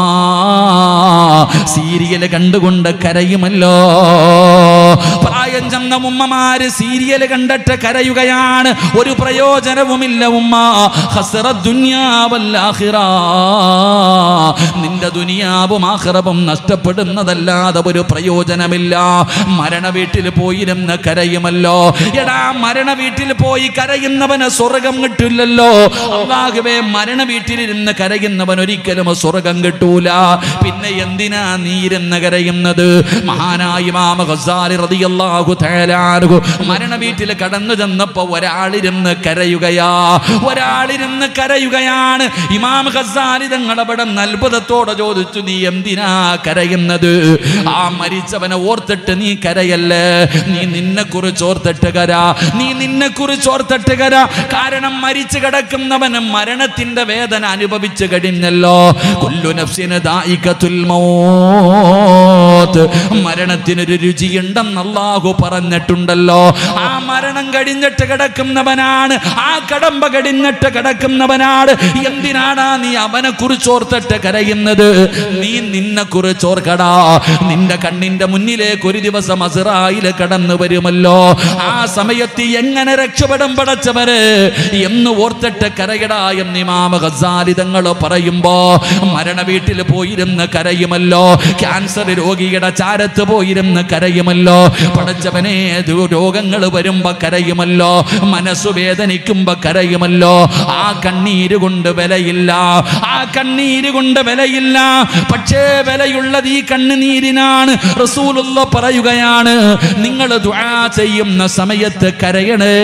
സീരിയൽ കണ്ടുകൊണ്ട് കരയുമല്ലോ പ്രായം ചെന്ന ഉമ്മമാര് സീരിയൽ കണ്ടിട്ട് കരയുകയാണ് ഒരു പ്രയോജനവുമില്ല ഉമ്മ ഹസറ ദുനിയാവല്ലാഹിറ നിന്റെ ദുനിയാവും ആഹ്റവും നഷ്ടപ്പെടുന്നതല്ലാതെ ഒരു പ്രയോജനമില്ല മരണ വീട്ടിൽ പോയിരുന്ന് കരയുമല്ലോ എടാ മരണ വീട്ടിൽ പോയി കരയുന്നവന് സ്വർഗം കിട്ടില്ലല്ലോ അള്ളാഹുവേ മരണ വീട്ടിലിരുന്ന് കരയുന്നവൻ ഒരിക്കലും സ്വർഗം കിട്ടൂല പിന്നെ എന്തിനാ നീ ഇരുന്ന് കരയുന്നത് മഹാനായ ഇമാമ ഖസാലി റളിയല്ലാഹു തആല അൻഹു മരണ വീട്ടിൽ കടന്നു ചെന്നപ്പോ ഒരാളിരുന്ന് കരയുകയാ ഒരാളിരുന്ന് കരയുകയാണ് ഇമാം ഖസാലി തങ്ങളവിടെ അത്ഭുതത്തോടെ ചോദിച്ചു നീ എന്തിനാ കരയുന്നത് ആ മരിച്ചവനെ ഓർത്തിട്ട് നീ കരയല്ലേ നീ നിന്നെ കുറിച്ച് ഓർത്തിട്ട് കര നീ നിന്നെ കുറിച്ച് ഓർത്തിട്ട് കര കാരണം മരിച്ചു കിടക്കുന്നവന് മരണത്തിന്റെ വേദന അനുഭവിച്ചു കഴിഞ്ഞല്ലോ കൊല്ലു നഫ്സിന് ദായികത്തുൽ മൗത്ത് മരണത്തിനൊരു രുചിയുണ്ടെന്ന് അള്ളാഹു പറഞ്ഞിട്ടുണ്ടല്ലോ ആ മരണം കഴിഞ്ഞിട്ട് കിടക്കുന്നവനാണ് ആ കടമ്പ കഴിഞ്ഞിട്ട് കിടക്കുന്നവനാണ് എന്തിനാടാ നീ അവനെ കുറിച്ച് ഓർത്തിട്ട് കരയുന്നത് നീ നിന്നെ കുറിച്ച് ഓർക്കടാ നിന്റെ കണ്ണിന്റെ മുന്നിലേക്ക് ഒരു ദിവസം അസറായില് കടന്നു വരുമല്ലോ ആ സമയത്ത് എങ്ങനെ രക്ഷപ്പെടും പടച്ചവര് എന്ന് ഓർത്തിട്ട് കരയടാ എന്ന് ഇമാമ ഖസാലി തങ്ങൾ പറയുമ്പോ മരണ വീട്ടിൽ പോയിരുന്ന് കരയുമല്ലോ ക്യാൻസർ രോഗിയുടെ ചാരത്ത് പോയിരുന്ന് കരയുമല്ലോ പടച്ചവനെ രോഗങ്ങൾ വരുമ്പോ കരയുമല്ലോ മനസ്സു വേദനിക്കുമ്പോ കരയുമല്ലോ ആ കണ്ണീര് കൊണ്ട് വിലയില്ല ആ കണ്ണീര് കൊണ്ട് വിലയില്ല പക്ഷേ വിലയുള്ളത് ഈ കണ്ണുനീരിനാണ് റസൂലുള്ള പറയുകയാണ് നിങ്ങൾ ദുആ ചെയ്യുന്ന സമയത്ത് കരയണേ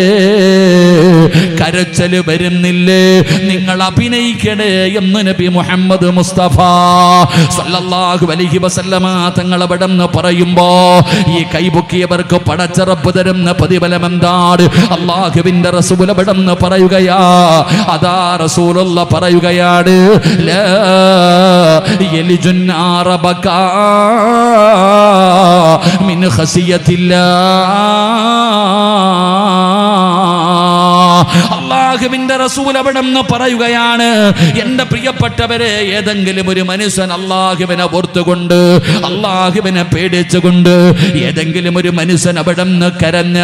കരച്ചല് വരുന്നില്ലേ നിങ്ങൾ അഭിനയിക്കണേ എന്ന് നബി മുഹമ്മദ് മുസ്തഫ സല്ലല്ലാഹു അലൈഹി വസല്ലമ തങ്ങൾ അവിടെ നിന്ന് പറയുമ്പോ ഈ കൈപൊക്കിയവർക്ക് പടച്ചറപ്പ് തരുന്ന പതി പ്രതിഫലം എന്താണ് അള്ളാഹുവിന്റെ റസൂൽ അവിടെന്ന് പറയുകയാ അതാ റസൂലുള്ള പറയുകയാണ് ലാ യലിജുൻ ആറബക മിൻ ഖസിയത്തില്ലാ അള്ളാഹുവിന്റെ റസൂൽ അവിടെ നിന്ന് പറയുകയാണ് എന്റെ പ്രിയപ്പെട്ടവരെ ഏതെങ്കിലും ഒരു മനുഷ്യൻ അള്ളാഹുവിനെ ഓർത്തുകൊണ്ട് അള്ളാഹുവിനെ പേടിച്ചുകൊണ്ട് ഏതെങ്കിലും ഒരു മനുഷ്യൻ അവിടെ നിന്ന് കരഞ്ഞ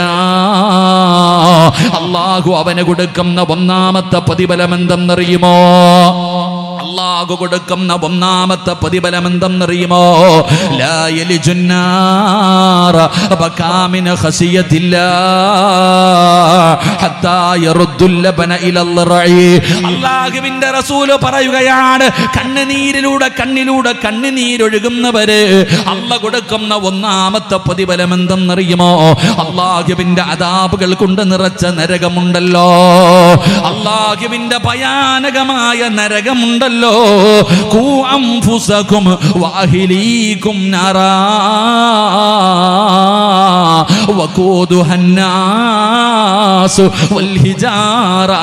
അള്ളാഹു അവന് കൊടുക്കുന്ന ഒന്നാമത്തെ പ്രതിഫലം എന്തെന്നറിയുമോ അള്ളാഹു കൊടുക്കുന്ന ഒന്നാമത്തെ പ്രതിഫലം എന്തെന്നറിയുമോ ലാ യലിജുന്നാറ ബകാമിന ഖസിയത്തില്ല ഹത്താ യറുദ്ദുൽ ലബന ഇലൽ റഈ അള്ളാഹുവിന്റെ റസൂല് പറയുകയാണ് കണ്ണുനീരിലൂടെ കണ്ണിലൂടെ കണ്ണുനീരൊഴുകുന്നവര് അല്ല കൊടുക്കുന്ന ഒന്നാമത്തെ പ്രതിഫലം എന്തെന്നറിയുമോ അള്ളാഹുവിന്റെ അതാപുകൾ കൊണ്ട് നിറച്ച നരകമുണ്ടല്ലോ അള്ളാഹുവിന്റെ ഭയാനകമായ നരകമുണ്ടല്ലോ കൂ അംഫുസകും വാഹിലീകും നാറാ വഖൂദുഹ الناس والحجارة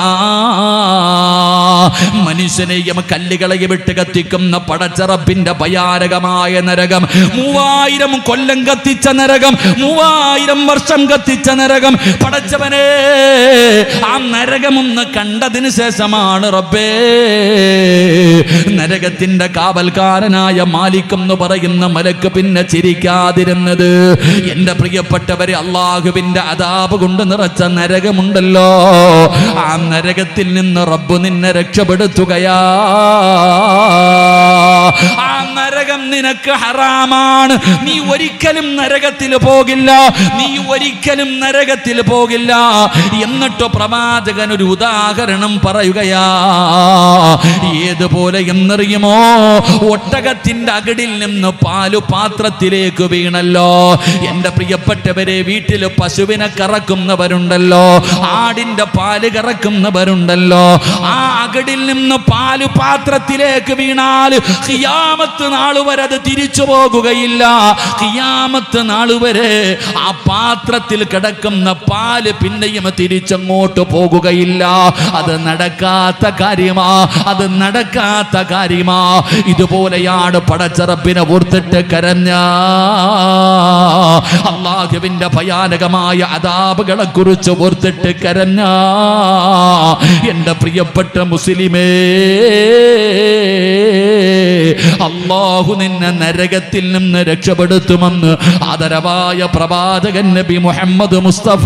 മനുഷ്യനെയും കല്ലുകളെയും വിട്ട് കത്തിക്കുന്ന പടച്ചറപ്പിന്റെ ഭയാനകമായ നരകം മൂവായിരം കൊല്ലം കത്തിച്ച നരകം മൂവായിരം വർഷം കത്തിച്ച നരകം പടച്ചവനെ ആ നരകമൊന്ന് കണ്ടതിന് ശേഷമാണ് റബ്ബേ നരകത്തിന്റെ കാവൽക്കാരനായ മാലിക് എന്ന് പറയുന്ന മലക്ക് പിന്നെ ചിരിക്കാതിരുന്നത് എന്റെ പ്രിയപ്പെട്ടവരെ അള്ളാഹുവിന്റെ അതാപ് കൊണ്ട് നിറച്ച നരകമുണ്ടല്ലോ ആ നരകത്തിൽ നിന്ന് റബ്ബ് നിന്നെ രക്ഷപ്പെടുത്തുകയാ ആ നരകം നിനക്ക് ഹറാമാണ് നീ ഒരിക്കലും നരകത്തിൽ പോകില്ല നീ ഒരിക്കലും നരകത്തിൽ പോകില്ല എന്നിട്ട് പ്രവാചകൻ ഒരു ഉദാഹരണം പറയുകയാ ഏതുപോലെ എന്നറിയുമോ ഒട്ടകത്തിന്റെ അകടിൽ നിന്ന് പാലു പാത്രത്തിലേക്ക് വീണല്ലോ എന്റെ പ്രിയപ്പെട്ടവരെ വീട്ടിൽ പശുവിനെ കറക്കുന്നവരുണ്ടല്ലോ ആടിന്റെ പാല് കറക്കുന്നവരുണ്ടല്ലോ ആ അകടിൽ നിന്ന് പാല് പാത്രത്തിലേക്ക് വീണാൽ ഖിയാമത്ത് നാള് വരെ അത് തിരിച്ചു പോകുകയില്ല ഖിയാമത്ത് നാള് വരെ ആ പാത്രത്തിൽ കിടക്കുന്ന പാല് പിന്നെയും തിരിച്ചങ്ങോട്ട് പോകുകയില്ല അത് നടക്കാത്ത കാര്യമാ അത് നടക്കാത്ത കാര്യമാ ഇതുപോലെയാണ് പടച്ചറപ്പിനെ ഓർത്തിട്ട് കരഞ്ഞ അള്ളാഹുവിന്റെ ഭയാനകമായ അതാപുകളെ കുറിച്ച് ഓർത്തിട്ട് കരഞ്ഞ എന്റെ പ്രിയപ്പെട്ട മുസ്ലിമേ അള്ളാഹു നിന്നെ നരകത്തിൽ നിന്ന് രക്ഷപ്പെടുത്തുമെന്ന് ആദരവായ പ്രവാചകൻ നബി മുഹമ്മദ് മുസ്തഫ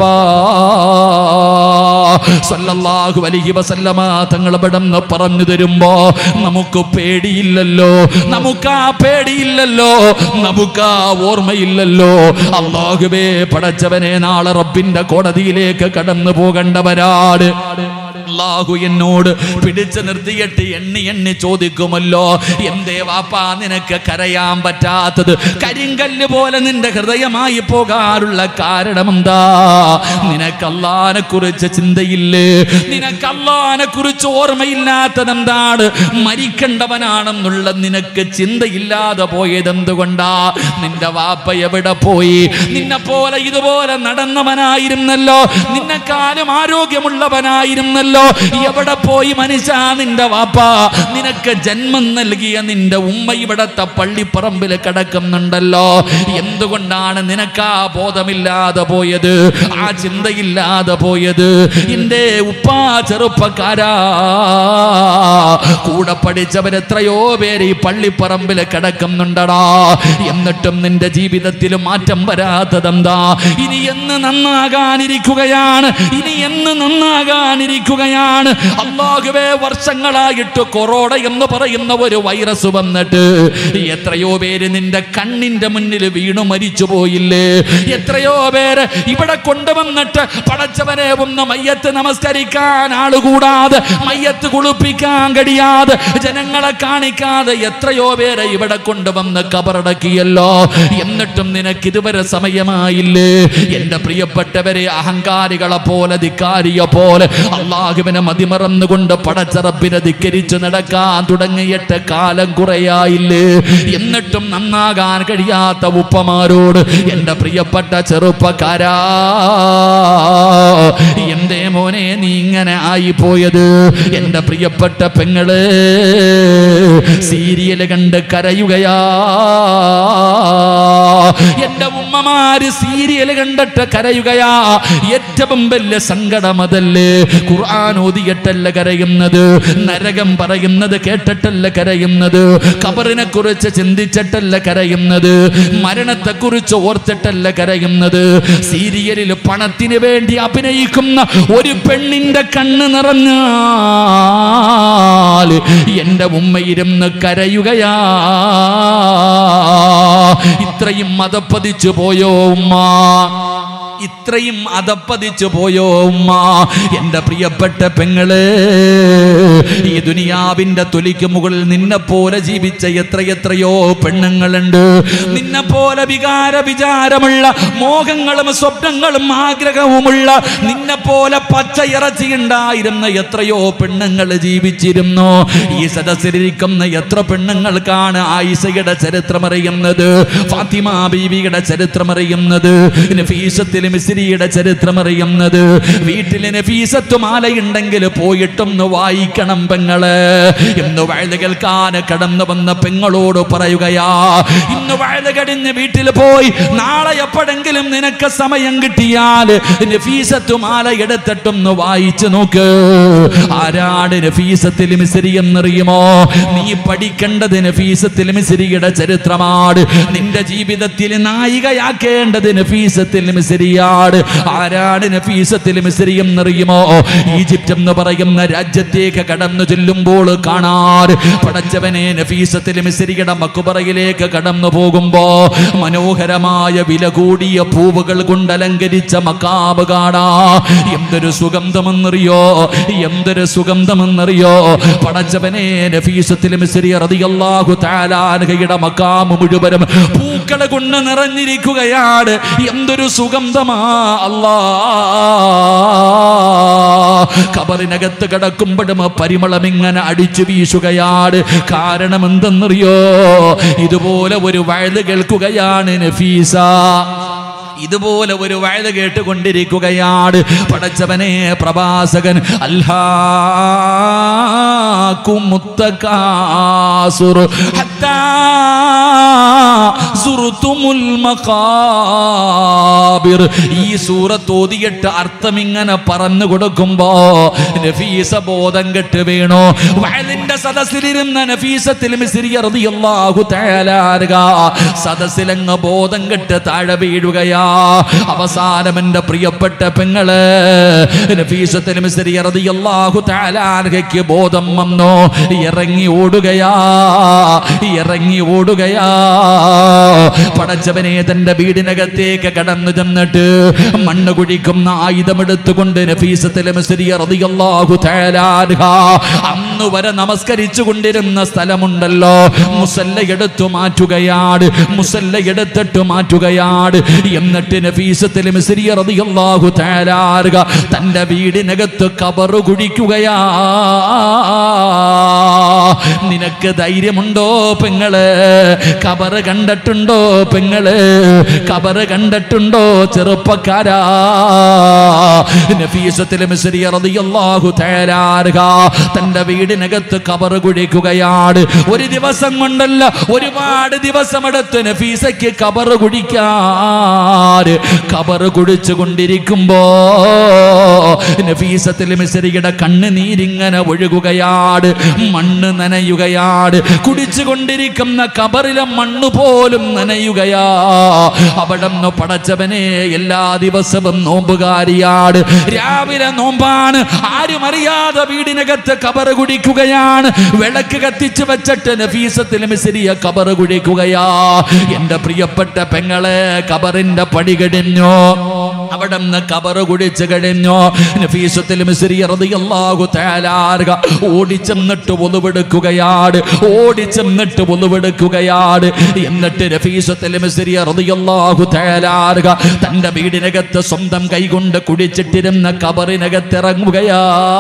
സല്ലല്ലാഹു അലൈഹി വസല്ലമ തങ്ങൾ ഇവിടെന്ന് പറഞ്ഞു തരുമ്പോ നമുക്ക് പേടിയില്ലല്ലോ നമുക്ക് ആ പേടിയില്ലല്ലോ നമുക്ക് ആ ഓർമ്മയില്ലല്ലോ അള്ളാഹുവേ പടച്ചവനെ നാളെ റബ്ബിന്റെ കോടതിയിലേക്ക് കടന്നു പോകേണ്ടവരാട് അള്ളാഹു എന്നോട് പിടിച്ചു നിർത്തിയിട്ട് എണ്ണി എണ്ണി ചോദിക്കുമല്ലോ എന്തേ വാപ്പാ നിനക്ക് കരയാൻ പറ്റാത്തത് കരിങ്കല്ല് പോലെ നിന്റെ ഹൃദയമായി പോകാറുള്ള കാരണം എന്താ നിനക്ക് അള്ളാനെ കുറിച്ച് ചിന്തയില്ലേ നിനക്ക് അള്ളാനെ കുറിച്ച് ഓർമ്മയില്ലാത്തത് എന്താണ് മരിക്കേണ്ടവനാണെന്നുള്ള നിനക്ക് ചിന്തയില്ലാതെ പോയത് എന്തുകൊണ്ടാ നിന്റെ വാപ്പ എവിടെ പോയി നിന്നെ പോലെ ഇതുപോലെ നടന്നവനായിരുന്നല്ലോ നിന്നെക്കാളും ആരോഗ്യമുള്ളവനായിരുന്നല്ലോ എവിടെ പോയി മനുഷ്യ നിന്റെ വാപ്പ നിനക്ക് ജന്മം നൽകിയ നിന്റെ ഉമ്മ ഇവിടത്തെ പള്ളിപ്പറമ്പിൽ കിടക്കുന്നുണ്ടല്ലോ എന്തുകൊണ്ടാണ് നിനക്ക് ആ ബോധമില്ലാതെ പോയത് ആ ചിന്തയില്ലാതെ പോയത് എന്റെ ഉപ്പാ ചെറുപ്പക്കാരാ കൂടെ പഠിച്ചവർ എത്രയോ പേര് ഈ പള്ളിപ്പറമ്പിൽ കിടക്കുന്നുണ്ടടാ എന്നിട്ടും നിന്റെ ജീവിതത്തിൽ മാറ്റം വരാത്തതെന്താ ഇനി എന്ന് നന്നാകാനിരിക്കുകയാണ് ഇനി എന്ന് നന്നാകാനിരിക്കുകയാണ് അള്ളാഹുവേ വർഷങ്ങളായിട്ട് കൊറോണ എന്ന് പറയുന്ന ഒരു വൈറസ് വന്നിട്ട് എത്രയോ പേര് നിന്റെ കണ്ണിന്റെ മുന്നിൽ വീണു മരിച്ചു പോയില്ലേ എത്രയോ പേര് ഇവിടെ കൊണ്ടുവന്നിട്ട് പടച്ചവനെ ഒന്ന് മയ്യത്ത് നമസ്കരിക്കാൻ ആളുകൂടാതെ മയ്യത്ത് കുളിപ്പിക്കാൻ കഴിയാതെ ജനങ്ങളെ കാണിക്കാതെ എത്രയോ പേരെ ഇവിടെ കൊണ്ടുവന്ന് കബറടക്കിയല്ലോ എന്നിട്ടും നിനക്ക് ഇതുവരെ സമയമായില്ലേ എന്റെ പ്രിയപ്പെട്ടവരെ അഹങ്കാരികളെ പോലെ ധിക്കാരിയെ പോലെ അള്ളാഹു അള്ളാഹുവിനെ മതിമറന്നുകൊണ്ട് പടച്ചറപ്പിനെ ധിക്കരിച്ച് നടക്കാൻ തുടങ്ങിയിട്ട് കാലം കുറയായില്ലേ എന്നിട്ടും നന്നാകാൻ കഴിയാത്ത ഉപ്പമാരോട് എൻ്റെ പ്രിയപ്പെട്ട ചെറുപ്പക്കാരാ എന്തേ മോനെ നീ ഇങ്ങനെ ആയിപ്പോയത് എൻ്റെ പ്രിയപ്പെട്ട പെങ്ങള് സീരിയല് കണ്ട് കരയുകയാ എന്റെ ഉമ്മമാര് സീരിയൽ കണ്ടിട്ട് കരയുകയാ ഏറ്റവും വലിയ സങ്കടം അതല്ലേ ഖുർആൻ ഓതിയിട്ടല്ല കരയുന്നത് നരകം പറയുന്നത് കേട്ടിട്ടല്ല കരയുന്നത് കബറിനെ കുറിച്ച് ചിന്തിച്ചിട്ടല്ല കരയുന്നത് മരണത്തെ കുറിച്ച് ഓർത്തിട്ടല്ല കരയുന്നത് സീരിയലിൽ പണത്തിന് വേണ്ടി അഭിനയിക്കുന്ന ഒരു പെണ്ണിന്റെ കണ്ണ് നിറഞ്ഞാൽ എന്റെ ഉമ്മ ഇരുന്ന് കരയുകയാ ഇത്രയും മതപ്പതിച്ചു പോയോ ഉമ്മ ഇത്രയും അതപ്പതിച്ചു പോയോ ഉമ്മ എന്റെ പ്രിയപ്പെട്ട പെങ്ങള് ഈ ദുനിയാവിന്റെ തൊലിക്ക് മുകളിൽ നിന്നെ പോലെ ജീവിച്ച എത്രയെത്രയോ പെണ്ണുങ്ങളുണ്ട് നിന്നെ പോലെ വികാര വിചാരമുള്ള മോഹങ്ങളും സ്വപ്നങ്ങളും ആഗ്രഹവുമുള്ള നിന്നെ പോലെ പച്ച ഇറച്ചി ഉണ്ടായിരുന്ന എത്രയോ പെണ്ണുങ്ങൾ ജീവിച്ചിരുന്നു ഈ സദസ്സിലിരിക്കുന്ന എത്ര പെണ്ണുങ്ങൾക്കാണ് ആയിഷയുടെ ചരിത്രം അറിയുന്നത് ഫാത്തിമ ബീവിയുടെ ചരിത്രം അറിയുന്നത് നഫീസത്തിൽ മിസ്രിയുടെ ചരിത്രം അറിയുന്നത് വീട്ടിൽ നഫീസത്ത് മാലയുണ്ടെങ്കിൽ പോയിട്ടൊന്ന് വായിക്കണം പെങ്ങള് ഇന്ന് വഴുത് കേൾക്കാൻ കടന്നു വന്ന പെങ്ങളോട് പറയുകയാ ഇന്ന് വഴുത് കടിഞ്ഞ് വീട്ടിൽ പോയി നാളെ എപ്പോഴെങ്കിലും നിനക്ക് സമയം കിട്ടിയാൽ നഫീസത്ത് മാല എടുത്തിട്ടൊന്ന് വായിച്ചു നോക്ക് ആരാണ് നഫീസത്തിൽ മിസ്രി എന്നറിയുമോ നീ പഠിക്കേണ്ടത് നഫീസത്തിൽ മിസ്രിയുടെ ചരിത്രമാണ് നിന്റെ ജീവിതത്തിൽ നായികയാക്കേണ്ടത് നഫീസത്തിൽ മിസ്രിയാണ് ആരാണ് നഫീസത്തിൽ മിസ്രി എന്നറിയുമോ ഈജിപ്റ്റ് എന്ന് പറയുന്ന രാജ്യത്തേക്ക് കടന്നു ചെല്ലുമ്പോൾ കാണാറ് പടച്ചവനെ നഫീസത്തിൽ മിസ്രിയുടെ മക്കുപറയിലേക്ക് കടന്നു പോകുമ്പോ മനോഹരമായ വില കൂടിയ പൂവുകൾ കൊണ്ട് അലങ്കരിച്ച മക്കാബ് കാണാ എന്തൊരു സുഗന്ധമെന്നറിയോ എന്തൊരു സുഗന്ധമെന്നറിയോ പടച്ചവനെ നഫീസത്തിൽ മിസ്രി റളിയല്ലാഹു തആല അൻഹയുടെ മക്കാമ് മുഴുവനും പൂക്കളെ കൊണ്ട് നിറഞ്ഞിരിക്കുകയാണ് എന്തൊരു സുഗന്ധമാ അല്ലാ കബറിനകത്ത് കിടക്കുമ്പോഴും പരിമളം ഇങ്ങനെ അടിച്ചു വീശുകയാണ് കാരണം എന്തെന്നറിയോ ഇതുപോലെ ഒരു വയല് കേൾക്കുകയാണ് നഫീസ ഇതുപോലെ ഒരു വയല് കേട്ടുകൊണ്ടിരിക്കുകയാണ് പടച്ചവനെ പ്രവാസകൻ അൽഹാക്കുമുത്തകാസുർ ഹത്താ സുറുത്തുമുൽ മഖാബിർ ഈ സൂറത്ത് ഓതിയിട്ട് അർത്ഥം ഇങ്ങനെ പറഞ്ഞു കൊടുക്കുമ്പോ നഫീസ ബോധം കെട്ട് വീണു വയലിന്റെ സദസ്സിലിരുന്ന നഫീസത്തിൽ റളിയല്ലാഹു തആല അൻഹ സദസ്സിലങ്ങ് ബോധം കെട്ട് താഴെ വീഴുകയാ അവസാനം എൻ്റെ പ്രിയപ്പെട്ട പെങ്ങള് നഫീസത്തിൽ റളിയല്ലാഹു തആല അൻഹയ്ക്ക് ബോധം വന്നു ഇറങ്ങി ഓടുകയാ ഇറങ്ങി ഓടുകയാ പടച്ചവനെ തന്റെ വീടിനകത്തേക്ക് കടന്നു ചെന്നിട്ട് മണ്ണ് കുഴിക്കുന്ന ആയുധമെടുത്തുകൊണ്ട് നഫീസത്തിലെ റളിയല്ലാഹു തആല അൻഹ അന്ന് വരെ നമസ്കരിച്ചു കൊണ്ടിരുന്ന സ്ഥലമുണ്ടല്ലോ മുസല്ല എടുത്തു മാറ്റുകയാണ് മുസല്ല എടുത്തിട്ട് മാറ്റുകയാണ് എന്നിട്ട് നഫീസത്തിൽ റളിയല്ലാഹു തആല അൻഹ തന്റെ വീടിനകത്ത് കബറ് കുഴിക്കുകയാ നിനക്ക് ധൈര്യമുണ്ടോ പെങ്ങള് കബറ് കണ്ടിട്ടുണ്ടോ പെങ്ങള് കബറ് കണ്ടിട്ടുണ്ടോ ചെറുപ്പക്കാരാ നഫീസത്തിലെ മിസ്രി റളിയല്ലാഹു തആല അൻഹ തന്റെ വീടിനകത്ത് കബറ് കുഴിക്കുകയാണ് ഒരു ദിവസം കൊണ്ടല്ല ഒരുപാട് ദിവസമെടുത്ത് നഫീസയ്ക്ക് കബറ് കുഴിക്കാൻ കബറ് കുഴിച്ചു കൊണ്ടിരിക്കുമ്പോ നഫീസത്തിൽ മിസ്രിയുടെ കണ്ണുനീരിങ്ങനെ ഒഴുകുകയാണ് മണ്ണ് നനയുകയാണ് കുടിച്ചുകൊണ്ടിരിക്കുന്ന കബറിലെ മണ്ണ് പോലും നനയുകയാ അവിടെ നിന്ന് പടച്ചവനെ എല്ലാ ദിവസവും നോമ്പുകാരിയാണ് രാവിലെ നോമ്പാണ് ആരും അറിയാതെ വീടിനകത്ത് കബറ് കുടിക്കുകയാണ് വിളക്ക് കത്തിച്ച് വെച്ചിട്ട് നഫീസത്തിൽ മിസിരിയ കബറ് കുടിക്കുകയാ എന്റെ പ്രിയപ്പെട്ട പെങ്ങളെ കബറിന്റെ പടി കടിഞ്ഞു അവിടെ നിന്ന് കബറ് കുടിച്ചു കഴിഞ്ഞു നഫീസത്തിൽ മിസ്രി റളിയല്ലാഹു തആല ആർക ഓടിച്ചെന്നിട്ട് ഒളിവെടുക്കുകയാണ് ഓടിച്ചെന്നിട്ട് ഒളിവെടുക്കുകയാണ് എന്നിട്ട് നഫീസത്തിൽ മിസ്രി റളിയല്ലാഹു തആല ആർക തന്റെ വീടിനകത്ത് സ്വന്തം കൈകൊണ്ട് കുടിച്ചിട്ടിരുന്ന കബറിനകത്ത് ഇറങ്ങുകയാ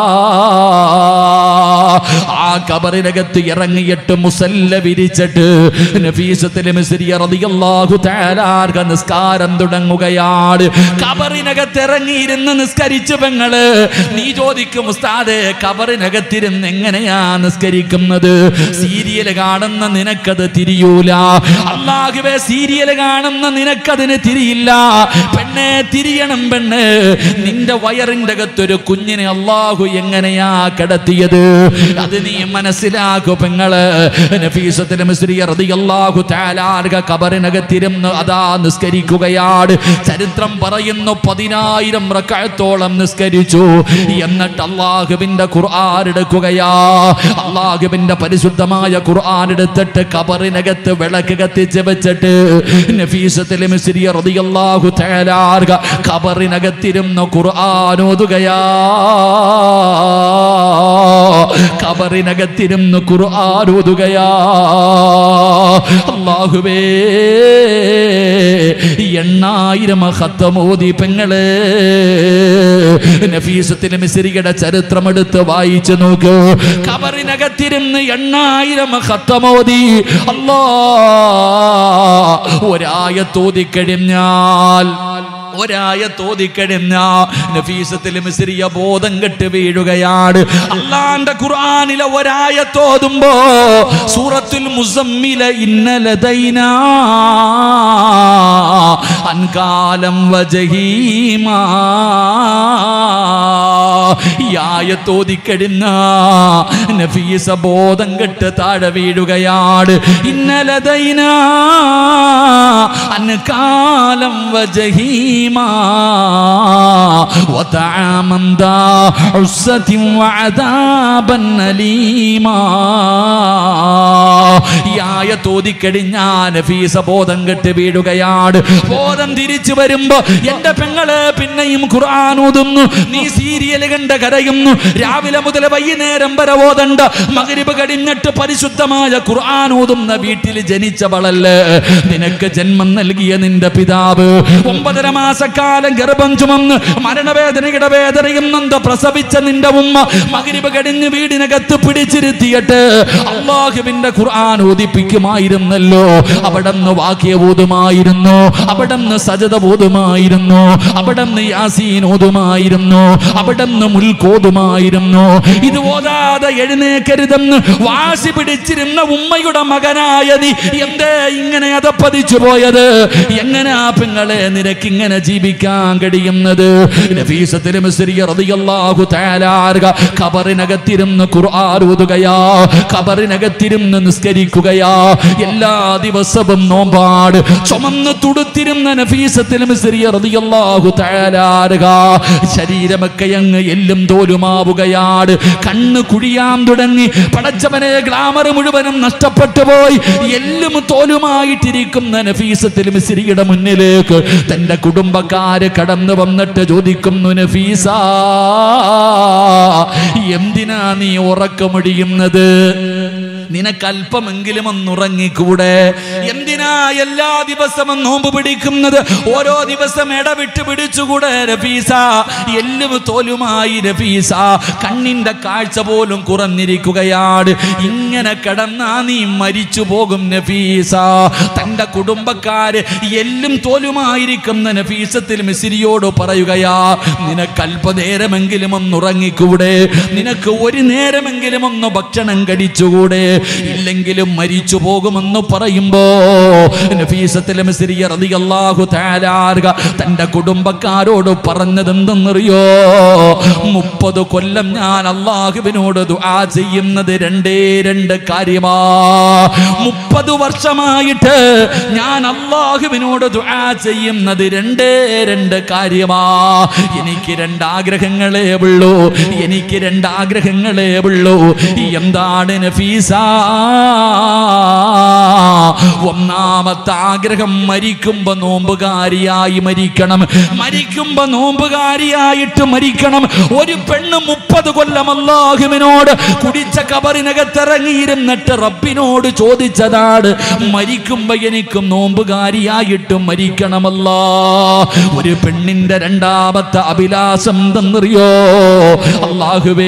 ആ കബറിനകത്ത് ഇറങ്ങിയിട്ട് മുസല്ല വിരിച്ചിട്ട് നഫീസത്തിൽ മിസ്രി റളിയല്ലാഹു തആല ആർക നിസ്കാരം തുടങ്ങുകയാണ് കബറിനകത്ത് ഇറങ്ങിയിരുന്ന് നിസ്കരിച്ചു പെങ്ങള് നീ ചോദിക്കും ഉസ്താദെ കബറിനകത്തിരുന്ന് എങ്ങനെയാ നിസ്കരിക്കുന്നത് സീരിയൽ കാണുന്ന നിനക്കത് തിരിയൂല അള്ളാഹുവെ സീരിയൽ കാണുന്ന നിനക്കതിന് തിരിയില്ല പെണ്ണെ തിരിയണം പെണ്ണ് നിന്റെ വയറിന്റെ അകത്തൊരു കുഞ്ഞിനെ അള്ളാഹു എങ്ങനെയാ കിടത്തിയത് അത് നീ മനസ്സിലാക്കു പെങ്ങള് നഫീസത്തിന് മിസ്രി റളിയല്ലാഹു തആല ആർക കബറിനകത്തിരുന്ന് അതാ നിസ്കരിക്കുകയാണ് ചരിത്രം പറയുന്നു പതിനായിരം റക്കഴത്തോളം നിസ്കരിച്ചു എന്നിട്ട് അള്ളാഹുവിന്റെ ഖുർആൻ എടുക്കുകയാ അള്ളാഹുവിന്റെ പരിശുദ്ധമായ ഖുർആൻ എടുത്തിട്ട് കബറിനകത്ത് വിളക്ക് കത്തിച്ച് വെച്ചിട്ട് നഫീസത്തിൽ മിസ്രി റളിയല്ലാഹു തആല ആർക കബറിനകത്തിരുന്ന് ഖുർആൻ ഓതുകയാ കബറിനകത്തിരുന്ന് ഖുർആൻ ഓതുകയാ അള്ളാഹുവേ എണ്ണായിരം ഹത്തമോദി പെങ്ങള് നഫീസത്തിലെ മിസിരിയുടെ ചരിത്രം എടുത്ത് വായിച്ചു നോക്ക് കബറിനകത്തിരുന്ന് എണ്ണായിരം ഹത്തമോദി അല്ലാ ഒരായത്തോതി കഴിഞ്ഞാൽ ഒരായ തോതിക്കഴിഞ്ഞ നഫീസത്തിൽ മിസ്രിയ ബോധം കെട്ട് വീഴുകയാണ് അള്ളാന്റെ ഖുർആനിലെ ഒരായ തോതുമ്പോ സൂറത്തുൽ മുസമ്മില ഇന്നലതൈന അൻകാലം വജഹീമാ ഈ ആയത്തോതിക്കഴിഞ്ഞ നഫീസ ബോധം കെട്ട് താഴെ വീഴുകയാണ് ഇന്നലതൈന അൻകാലം വജഹീമാ وطعاما ذا عسة وعذابا أليما ഈ ആയത്തോതിക്കഴിഞ്ഞാൽ നഫീസ ബോധം കെട്ട് വീഴുകയാണ് ബോധം തിരിച്ചു വരുമ്പോ എന്റെ പെങ്ങള് പിന്നെയും ഖുർആൻ ഓതുന്നു നീ സീരിയൽ കണ്ട് കരയുന്നു രാവിലെ മുതൽ വൈകുന്നേരം വരെ ഓതണ്ട മകരിബ് കഴിഞ്ഞിട്ട് പരിശുദ്ധമായ ഖുർആൻ ഓതുന്ന വീട്ടിൽ ജനിച്ചവളല്ലേ നിനക്ക് ജന്മം നൽകിയ നിന്റെ പിതാവ് ഒമ്പതര മാസക്കാലം ഗർഭം ചുമന്ന് മരണവേദനയുടെ വേദനയും നന്ദ പ്രസവിച്ച നിന്റെ ഉമ്മ മകരിബ് കഴിഞ്ഞ് വീടിനകത്ത് പിടിച്ചിരുത്തിയിട്ട് അള്ളാഹുവിന്റെ ഖുർആൻ ഓദിപ്പിക്കുമായിരുന്നല്ലോ അവിടന്ന് വാക്യ ഓതുമായിരുന്നു അവിടന്ന് സജത ഓതുമായിരുന്നു അവിടന്ന് യാസീൻ ഓതുമായിരുന്നു അവിടന്ന് മുൽക്കോതുമായിരുന്നു ഇത് ഓതാതെ എഴുന്നേക്കരുതെന്ന് വാശി പിടിച്ചിരുന്ന ഉമ്മയുടെ മകനായ നീ എന്തേ ഇങ്ങനെ അതപ്പതിച്ചു പോയത് എങ്ങനെയാ പെങ്ങളെ നിനക്ക് ഇങ്ങനെ ജീവിക്കാൻ കഴിയുന്നത് നഫീസത്തിലെ മിസ്രിയ റളിയല്ലാഹു തആല ആർക ഖബറിനകത്തിരുന്ന് ഖുർആൻ ഓതുകയാ ഖബറിനകത്തിരുന്ന് നിസ്കരിക്കുകയാ എല്ലാ ദിവസവും നോമ്പാട് ചുമന്ന് തുടുത്തിരുന്ന നഫീസത്തിലെ മിസ്രിയ റളിയല്ലാഹു തആല ആർക ശരീരമൊക്കെ അങ്ങ് എല്ലും തോലുമാവുകയാണ് കണ്ണ് കുഴിയാൻ തുടങ്ങി പടച്ചവനെ ഗ്ലാമർ മുഴുവനും നഷ്ടപ്പെട്ടു പോയി എല്ലും തോലുമായിട്ടിരിക്കുന്ന നഫീസത്തിൽ മിസ്രിയുടെ മുന്നിലേക്ക് തന്റെ കുടുംബക്കാര് കടന്നു വന്നിട്ട് ചോദിക്കുന്നു നഫീസ എന്തിനാ നീ ഉറക്കമൊഴിയുന്നത് നിനക്ക് അല്പമെങ്കിലും ഒന്ന് ഉറങ്ങിക്കൂടെ എന്തിനാ എല്ലാ ദിവസവും നോമ്പ് പിടിക്കുന്നത് ഓരോ ദിവസം ഇടവിട്ട് പിടിച്ചുകൂടെ രഫീസ എല്ലും തോലുമായി രഫീസ കണ്ണിന്റെ കാഴ്ച പോലും കുറഞ്ഞിരിക്കുകയാണ് ഇങ്ങനെ കിടന്നാ നീ മരിച്ചു പോകും നഫീസ തന്റെ കുടുംബക്കാര് എല്ലും തോലുമായിരിക്കുന്ന നഫീസത്തിൽ മിസിരിയോട് പറയുകയാ നിനക്ക് അല്പനേരമെങ്കിലും ഒന്ന് ഉറങ്ങിക്കൂടെ നിനക്ക് ഒരു നേരമെങ്കിലും ഒന്ന് ഭക്ഷണം കഴിച്ചുകൂടെ ഇല്ലെങ്കിലും മരിച്ചു പോകുമെന്ന് പറയുമ്പോ നഫീസത്തിലെ മിസ്രിയ റളിയല്ലാഹു തആല ആർക തന്റെ കുടുംബക്കാരോട് പറഞ്ഞത് എന്തെന്നറിയോ മുപ്പത് കൊല്ലം ഞാൻ അള്ളാഹുവിനോട് ദുആ ചെയ്യുന്നത് രണ്ടേ രണ്ട് കാര്യമാ മുപ്പത് വർഷമായിട്ട് ഞാൻ അള്ളാഹുവിനോട് ദുആ ചെയ്യുന്നത് രണ്ടേ രണ്ട് കാര്യമാ എനിക്ക് രണ്ടാഗ്രഹങ്ങളേ ഉള്ളൂ എനിക്ക് രണ്ടാഗ്രഹങ്ങളേ ഉള്ളൂ എന്താണ് നഫീസ ഒന്നാമത്തെ ആഗ്രഹം മരിക്കുമ്പോ നോമ്പുകാരിയായി മരിക്കണം മരിക്കുമ്പോ നോമ്പുകാരിയായിട്ട് മരിക്കണം ഒരു പെണ്ണ് മുപ്പത് കൊല്ലം അള്ളാഹുവിനോട് കുടിച്ച കബറിനകത്തിറങ്ങിയിരുന്നിട്ട് റബ്ബിനോട് ചോദിച്ചതാണ് മരിക്കുമ്പോ എനിക്കും നോമ്പുകാരിയായിട്ട് മരിക്കണമല്ല ഒരു പെണ്ണിന്റെ രണ്ടാമത്തെ അഭിലാഷം എന്തെന്നറിയോ അള്ളാഹുവേ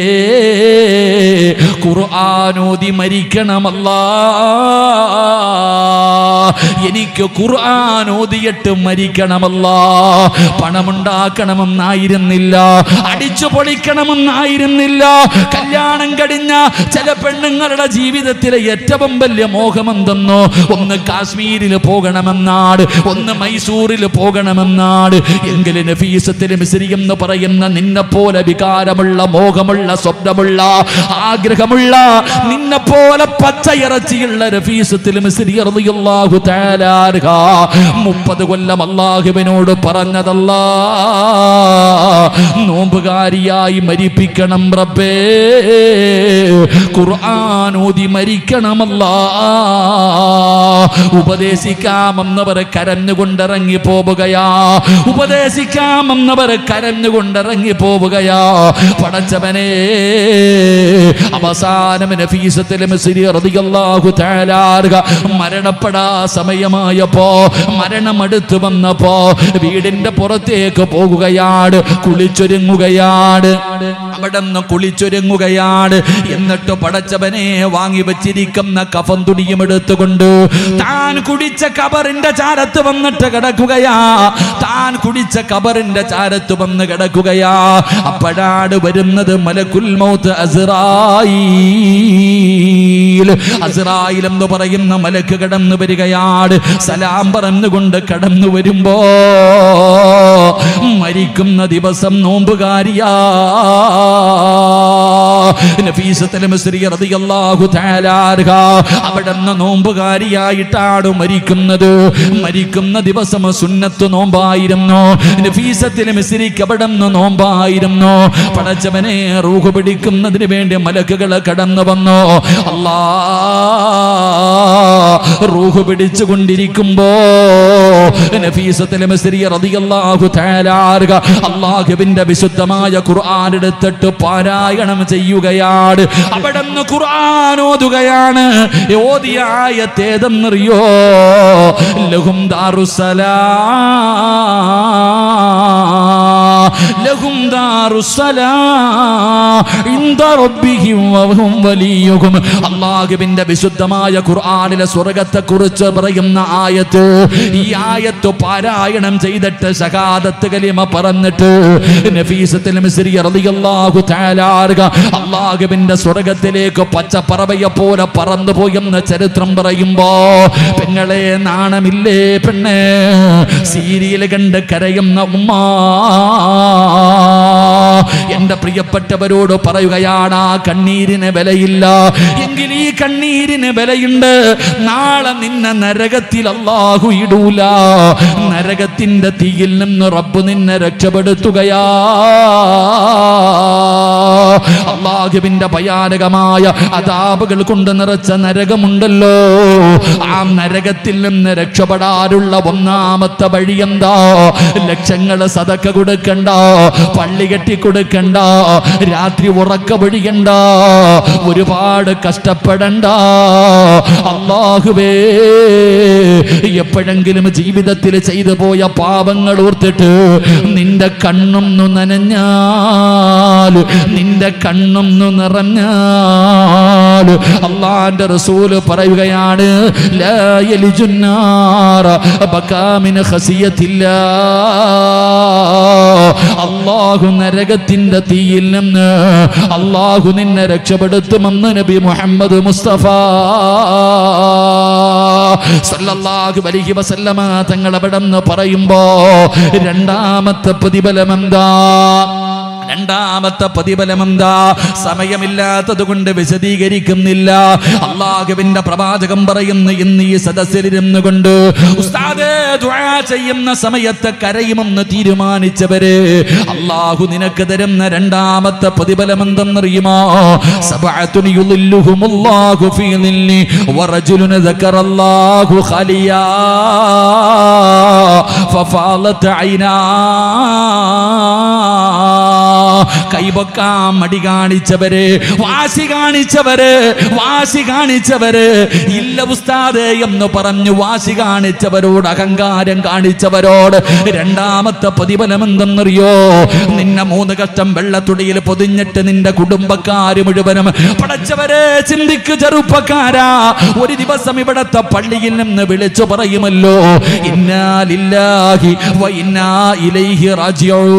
ഖുർആാനോദി മരിക്കണമല്ലാ എനിക്ക് ഖുർആൻ ഓതിയിട്ട് മരിക്കണമല്ല പണമുണ്ടാക്കണമെന്നായിരുന്നില്ല അടിച്ചു പൊളിക്കണമെന്നായിരുന്നില്ല കല്യാണം കഴിഞ്ഞ ചില പെണ്ണുങ്ങളുടെ ജീവിതത്തിലെ ഏറ്റവും വലിയ മോഹമെന്തെന്നോ ഒന്ന് കാശ്മീരിൽ പോകണമെന്നാണ് ഒന്ന് മൈസൂരിൽ പോകണമെന്നാണ് എങ്കിലും നഫീസത്തിൽ മിസ്രി എന്ന് പറയുന്ന നിന്നെ പോലെ വികാരമുള്ള മോഹമുള്ള സ്വപ്നമുള്ള ആഗ്രഹമുള്ള നിന്നെ പോലെ പച്ചയിറച്ചിയുള്ള രഫീസത്തിൽ മിസ്രി റളിയല്ലാഹു തആല അൻഹ മുപ്പത് കൊല്ലം അള്ളാഹുവിനോട് പറഞ്ഞതല്ല നോമ്പുകാരിയായി മരിപ്പിക്കണം റബ്ബേ ഖുർആൻ ഓതി മരിക്കണമല്ല ഉപദേശിക്കാമെന്നവർ കരഞ്ഞുകൊണ്ടിറങ്ങി പോവുകയാ ഉപദേശിക്കാമെന്നവർ കരഞ്ഞുകൊണ്ടിറങ്ങി പോവുകയാ പടച്ചവനെ അവസാനം നഫീസത്തിലും റളിയല്ലാഹു തആല അൻഹ മരണപ്പെടാ സമയമായപ്പോ മരണമടുത്തു വന്നപ്പോ വീടിന്റെ പുറത്തേക്ക് പോകുകയാണ് കുളിച്ചൊരുങ്ങുകയാണ് അവിടെ നിന്ന് കുളിച്ചൊരുങ്ങുകയാണ് എന്നിട്ട് പടച്ചവനെ വാങ്ങി വെച്ചിരിക്കുന്ന കഫം തുണിയും എടുത്തുകൊണ്ട് താൻ കുടിച്ച കബറിന്റെ ചാരത്ത് വന്നിട്ട് കിടക്കുകയാ താൻ കുടിച്ച കബറിന്റെ ചാരത്ത് വന്ന് കിടക്കുകയാ അപ്പോഴാണ് വരുന്നത് മലക്കുൽ മൗത്ത് അസ്റായീൽ അസ്റായിൽ എന്ന് പറയുന്ന മലക്ക് കടന്നു വരികയാണ് സലാം പറഞ്ഞുകൊണ്ട് കടന്നു വരുമ്പോ മരിക്കുന്ന ദിവസം നോമ്പുകാരിയാ നഫീസത്തുൽ മിസ്രി റളിയല്ലാഹു തആല അൻഹ അവിടുന്ന് നോമ്പുകാരിയായിട്ടാണ് മരിക്കുന്നത് മരിക്കുന്ന ദിവസം സുന്നത്ത് നോമ്പായിരുന്നു നഫീസത്തുൽ മിസ്രിക്ക് അവിടുന്ന് നോമ്പായിരുന്നു പടച്ചവനെ റൂഹ് പിടിക്കുന്നതിന് വേണ്ടി മലക്കുകൾ കടന്നു വന്നു അല്ലാ റൂഹ് പിടിച്ചു കൊണ്ടിരിക്കുമ്പോ നഫീസത്തുൽ മിസ്രി റളിയല്ലാഹു തആല അൻഹ അല്ലാഹുവിന്റെ വിശുദ്ധമായ ഖുർആൻ എടുത്തിട്ട് പാരായണം ചെയ്യുകയാണ് അവിടുന്ന് ഖുർആൻ ഓതുകയാണ് ഓതിയ ആയത്തേതെന്നറിയോ ലഹും ദാറുസലാ ലഹും ദാറുസലാ ഇൻദ റബ്ബിഹിം വഹും വലിയുഹും അല്ലാഹുവിന്റെ വിശുദ്ധമായ ഖുർആനിലെ സ്വർഗത്തെ കുറിച്ച് പറയുന്ന ആയത്ത് ഈ ആയത്ത് പാരായണം ചെയ്തിട്ട് ഷഹാദത്ത് കലിമ പറഞ്ഞിട്ട് നഫീസത്തുൽ മിസ്രി റളിയല്ലാഹു തആല അൻഹ അല്ലാഹുവിന്റെ സ്വർഗത്തിലേക്ക് പച്ചപ്പറവയെ പോലെ പറന്നു പോയെന്ന ചരിത്രം പറയുമ്പോ പെങ്ങളെ നാണമില്ലേ പെണ്ണെ സീരിയൽ കണ്ട് കരയുന്ന ഉമ്മ എന്റെ പ്രിയപ്പെട്ടവരോട് പറയുകയാണ് ആ കണ്ണീരിന് വിലയില്ല എങ്കിൽ ഈ കണ്ണീരിന് വിലയുണ്ട് നാളെ നിന്നെ നരകത്തിൽ അള്ളാഹു ഇടൂല നരകത്തിന്റെ തീയിൽ നിന്ന് റബ്ബ് നിന്നെ രക്ഷപ്പെടുത്തുകയാ അള്ളാഹുവിന്റെ ഭയാനകമായ അതാപകൾ കൊണ്ട് നിറച്ച നരകമുണ്ടല്ലോ ആ നരകത്തിൽ നിന്ന് രക്ഷപ്പെടാനുള്ള ഒന്നാമത്തെ വഴി എന്താ ലക്ഷങ്ങൾ സതക്ക കൊടുക്കണ്ട പള്ളി കെട്ടി കൊടുക്കണ്ട രാത്രി ഉറക്ക പൊഴിയണ്ട ഒരുപാട് കഷ്ടപ്പെടണ്ട അള്ളാഹുവേ എപ്പോഴെങ്കിലും ജീവിതത്തിൽ ചെയ്തു പോയ പാപങ്ങൾ ഓർത്തിട്ട് നിന്റെ കണ്ണൊന്നു നനഞ്ഞാൽ നിന്റെ കണ്ണൊന്നു നിറഞ്ഞാൽ അള്ളാന്റെ റസൂല് പറയുകയാണ് ലാ യലിജുന്നാറ ബകാമിന ഖസിയത്തില്ല അള്ളാഹു നരകത്തിന്റെ തീയിൽ നിന്ന് അള്ളാഹു നിന്നെ രക്ഷപ്പെടുത്തുമെന്ന് നബി മുഹമ്മദ് മുസ്തഫ സല്ലല്ലാഹു അലൈഹി വസല്ലമ തങ്ങൾ അവിടെ നിന്ന് പറയുമ്പോ രണ്ടാമത്തെ പ്രതിഫലം എന്താ രണ്ടാമത്തെ പ്രതിഫലം എന്താ സമയമില്ലാത്തത് കൊണ്ട് വിശദീകരിക്കുന്നില്ല അള്ളാഹുവിന്റെ പ്രവാചകം പറയുന്നു ഇന്ന് ഈ സദസ്സിലിരുന്നു കൊണ്ട് ഉസ്താദേ ദുആ ചെയ്യുന്ന സമയത്ത് കരയുമെന്ന് തീരുമാനിച്ചവര് അള്ളാഹു നിനക്ക് തരുന്ന രണ്ടാമത്തെ പ്രതിഫലം എന്തെന്നറിയുമോ സബഅത്തുൻ യുളില്ലുഹുമുല്ലാഹു ഫീ ളില്ലി വറജുലുൻ ദക്കറല്ലാഹു ഖലിയാ ഫഫാലത് ഐനാ കൈപൊക്കാൻ മടി കാണിച്ചവര് വാശി കാണിച്ചവര് വാശി കാണിച്ചവര് ഇല്ല ഉസ്താദേ എന്ന് പറഞ്ഞു വാശി കാണിച്ചവരോട് അഹങ്കാരം കാണിച്ചവരോട് രണ്ടാമത്തെ പ്രതിഫലം എന്തെന്നറിയോ നിന്നെ മൂന്ന് കഷ്ടം വെള്ളത്തുടിയിൽ പൊതിഞ്ഞിട്ട് നിന്റെ കുടുംബക്കാര് മുഴുവനും പടച്ചവരെ ചിന്തിക്കു ചെറുപ്പക്കാരാ ഒരു ദിവസം ഇവിടത്തെ പള്ളിയിൽ നിന്ന് വിളിച്ചു പറയുമല്ലോ ഇന്നാലില്ലാഹി വ ഇന്നാ ഇലൈഹി റാജിഊൻ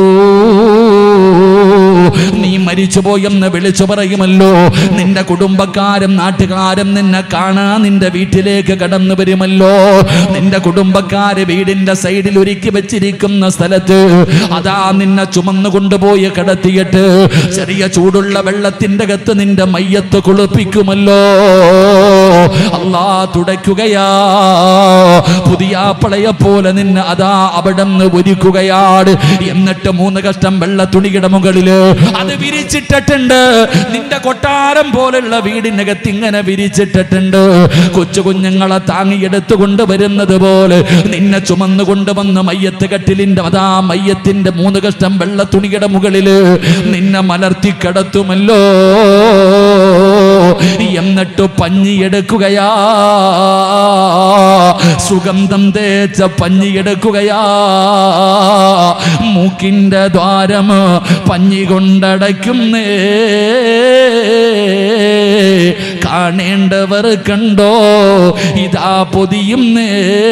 നീ മരിച്ചുപോയെന്ന് വിളിച്ചു പറയുമല്ലോ നിന്റെ കുടുംബക്കാരും നാട്ടുകാരും നിന്നെ കാണാൻ നിന്റെ വീട്ടിലേക്ക് കടന്നു വരുമല്ലോ നിന്റെ കുടുംബക്കാര് വീടിന്റെ സൈഡിൽ ഒരുക്കി വെച്ചിരിക്കുന്ന സ്ഥലത്ത് അതാ നിന്നെ ചുമന്നു കൊണ്ടുപോയി കിടത്തിയിട്ട് ചെറിയ ചൂടുള്ള വെള്ളത്തിന്റെ അകത്ത് നിന്റെ മയ്യത്ത് കുളിപ്പിക്കുമല്ലോ അല്ലാ തുടയ്ക്കുകയാ പുതിയ പളയെ പോലെ നിന്നെ അതാ അവിടെ നിന്ന് ഒരുക്കുകയാണ് എന്നിട്ട് മൂന്ന് കഷ്ടം വെള്ള തുണിയുടെ മുകളില് അത് വിരിച്ചിട്ടിട്ടുണ്ട് നിന്റെ കൊട്ടാരം പോലുള്ള വീടിനകത്ത് ഇങ്ങനെ വിരിച്ചിട്ടിട്ടുണ്ട് കൊച്ചു കുഞ്ഞുങ്ങളെ താങ്ങിയെടുത്തു കൊണ്ടുവരുന്നത് പോലെ നിന്നെ ചുമന്നു കൊണ്ടുവന്ന് മയ്യത്ത് കട്ടിലിന്റെ അതാ മയ്യത്തിന്റെ മൂന്ന് കഷ്ടം വെള്ള തുണിയുടെ മുകളില് നിന്നെ മലർത്തി കിടത്തുമല്ലോ എന്നിട്ട് പഞ്ഞിയെടുക്കുകയാ സുഗന്ധം തേച്ച പഞ്ഞിയെടുക്കുകയാ മൂക്കിന്റെ ദ്വാരം പഞ്ഞി കൊണ്ടടയ്ക്കുന്നേ കാണേണ്ടവർ കണ്ടോ ഇതാ പൊതിയുന്നേ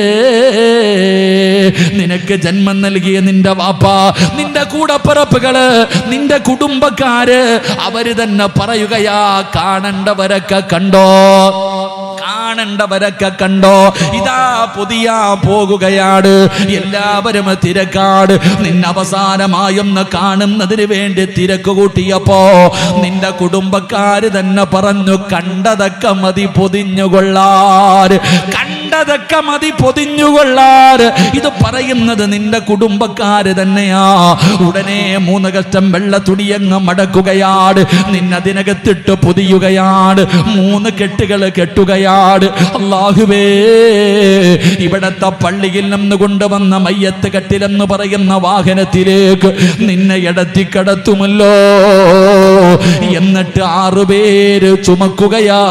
നിനക്ക് ജന്മം നൽകിയ നിന്റെ വാപ്പ നിന്റെ കൂടപ്പിറപ്പുകള് നിന്റെ കുടുംബക്കാര് അവര് തന്നെ പറയുകയാ കാണേണ്ടവരൊക്കെ കണ്ടോ കാണേണ്ടവരൊക്കെ കണ്ടോ ഇതാ പുതിയ പോകുകയാണ് എല്ലാവരും തിരക്കാട് നിന്നെ അവസാനമായൊന്ന് കാണുന്നതിന് വേണ്ടി തിരക്ക് കൂട്ടിയപ്പോ നിന്റെ കുടുംബക്കാര് തന്നെ പറഞ്ഞു കണ്ടതൊക്കെ മതി പൊതിഞ്ഞുകൊള്ളാർ കണ്ടതൊക്കെ മതി പൊതിഞ്ഞുകൊള്ളാർ ഇത് പറയുന്നത് നിന്റെ കുടുംബക്കാര് തന്നെയാ ഉടനെ മൂന്ന് കഷ്ടം വെള്ള തുണിയങ്ങ് മടക്കുകയാണ് നിന്നതിനകത്തിട്ട് പൊതിയുകയാണ് മൂന്ന് കെട്ടുകൾ കെട്ടുകയാണ് അള്ളാഹുവേ ഇവിടത്തെ പള്ളിയിൽ നിന്ന് കൊണ്ടുവന്ന മയ്യത്ത് കെട്ടിലെന്ന് പറയുന്ന വാഹനത്തിലേക്ക് നിന്നെ ഇടത്തി കടത്തുമല്ലോ എന്നിട്ട് ആറുപേര് ചുമക്കുകയാ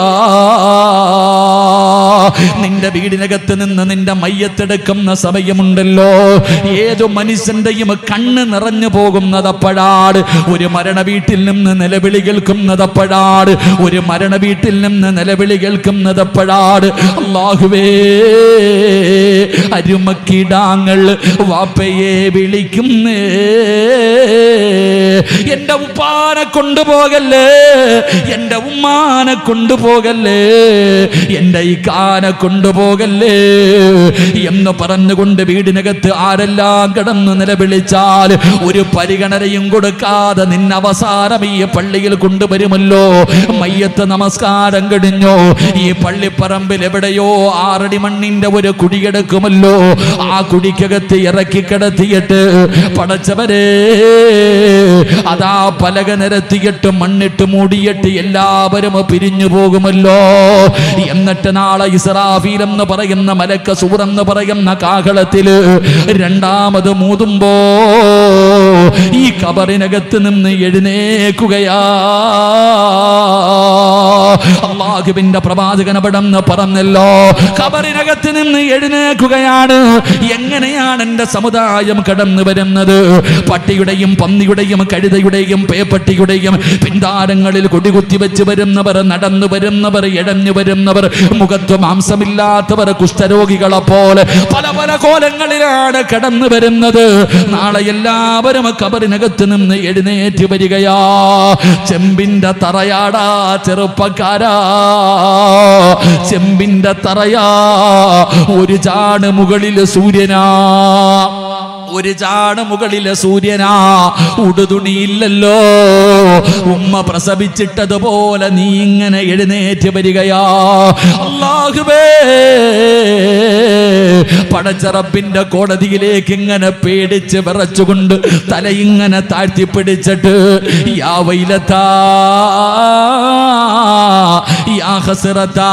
നിന്റെ വീടിനകത്ത് നിന്ന് നിന്റെ മയ്യത്തെടുക്കുന്ന സമയമുണ്ടല്ലോ ഏതു മനുഷ്യന്റെയും കണ്ണ് നിറഞ്ഞു പോകുന്നതപ്പോഴാണ് ഒരു മരണ വീട്ടിൽ നിന്ന് നിലവിളി കേൾക്കുന്നതപ്പോഴാണ് ഒരു മരണ വീട്ടിൽ നിന്ന് നിലവിളി കേൾക്കുന്നതപ്പോഴാണ് അള്ളാഹുവേ അരുമക്കിടാങ്ങൾ വാപ്പയെ വിളിക്കുന്നേ എന്റെ ഉപ്പാനെ കൊണ്ടുപോകല്ലേ എന്റെ ഉമ്മാനെ കൊണ്ടുപോകല്ലേ എന്റെ ഈ കാനെ കൊണ്ടുപോകല്ലേ എന്ന് പറഞ്ഞുകൊണ്ട് വീടിനകത്ത് ആരെല്ലാം കിടന്ന് നിലവിളിച്ചാൽ ഒരു പരിഗണനയും കൊടുക്കാതെ നിന്നെ അവസാനം ഈ പള്ളിയിൽ കൊണ്ടുവരുമല്ലോ മയ്യത്ത് നമസ്കാരം കഴിഞ്ഞോ ഈ പള്ളിപ്പറമ്പിൽ എവിടെയോ ആറടി മണ്ണിന്റെ ഒരു കുടിയെടുക്കുമല്ലോ ആ കുടിക്കകത്ത് ഇറക്കി കിടത്തിയിട്ട് പടച്ചവരെ അതാ പലക നിരത്തിയിട്ട് മണ്ണിട്ട് മൂടിയിട്ട് എല്ലാവരും പിരിഞ്ഞു പോകുമല്ലോ എന്നിട്ട് നാളെ ഇസ്രാഫീൽ എന്ന് പറയുന്ന മലക്ക സൂറെന്ന് പറയുന്ന കാഹളത്തില് രണ്ടാമത് മൂതുമ്പോ ഈ കബറിനകത്ത് നിന്ന് എഴുന്നേക്കുകയാ അള്ളാഹുവിന്റെ പ്രവാചകൻ അവിടെന്ന് പറഞ്ഞല്ലോ കബറിനകത്ത് നിന്ന് എഴുന്നേക്കുകയാണ് എങ്ങനെയാണ് എന്റെ സമുദായം കടന്നു വരുന്നത് പട്ടിയുടെയും പന്നിയുടെയും കഴുതയുടെയും പേപ്പട്ടിയുടെയും പിന്താരങ്ങളിൽ കൊടികുത്തി വെച്ച് വരുന്നവർ നടന്നു വരുന്നവർ ഇഴഞ്ഞു വരുന്നവർ മുഖത്ത് മാംസമില്ലാത്തവർ കുഷ്ഠരോഗികളെ പോലെ പല പല കോലങ്ങളിലാണ് കടന്നു വരുന്നത് നാളെ എല്ലാവരും കബറിനകത്ത് നിന്ന് എഴുന്നേറ്റ് വരികയാ ചെമ്പിന്റെ തറയാടാ ചെറുപ്പക്കാരാ ചെമ്പിന്റെ തറയാ ഒരു ചാണ് മുകളിൽ സൂര്യനാ ഒരു ചാട് മുകളിലെ സൂര്യനാ ഉടുതുണിയില്ലല്ലോ ഉമ്മ പ്രസവിച്ചിട്ടതുപോലെ നീ ഇങ്ങനെ എഴുന്നേറ്റ് വരികയാ അല്ലാഹുവേ പടച്ചറപ്പിന്റെ കോടതിയിലേക്ക് ഇങ്ങനെ പേടിച്ച് വിറച്ചുകൊണ്ട് തല ഇങ്ങനെ താഴ്ത്തി പിടിച്ചിട്ട് യാ വൈലത്താ യാ ഹസ്രത്താ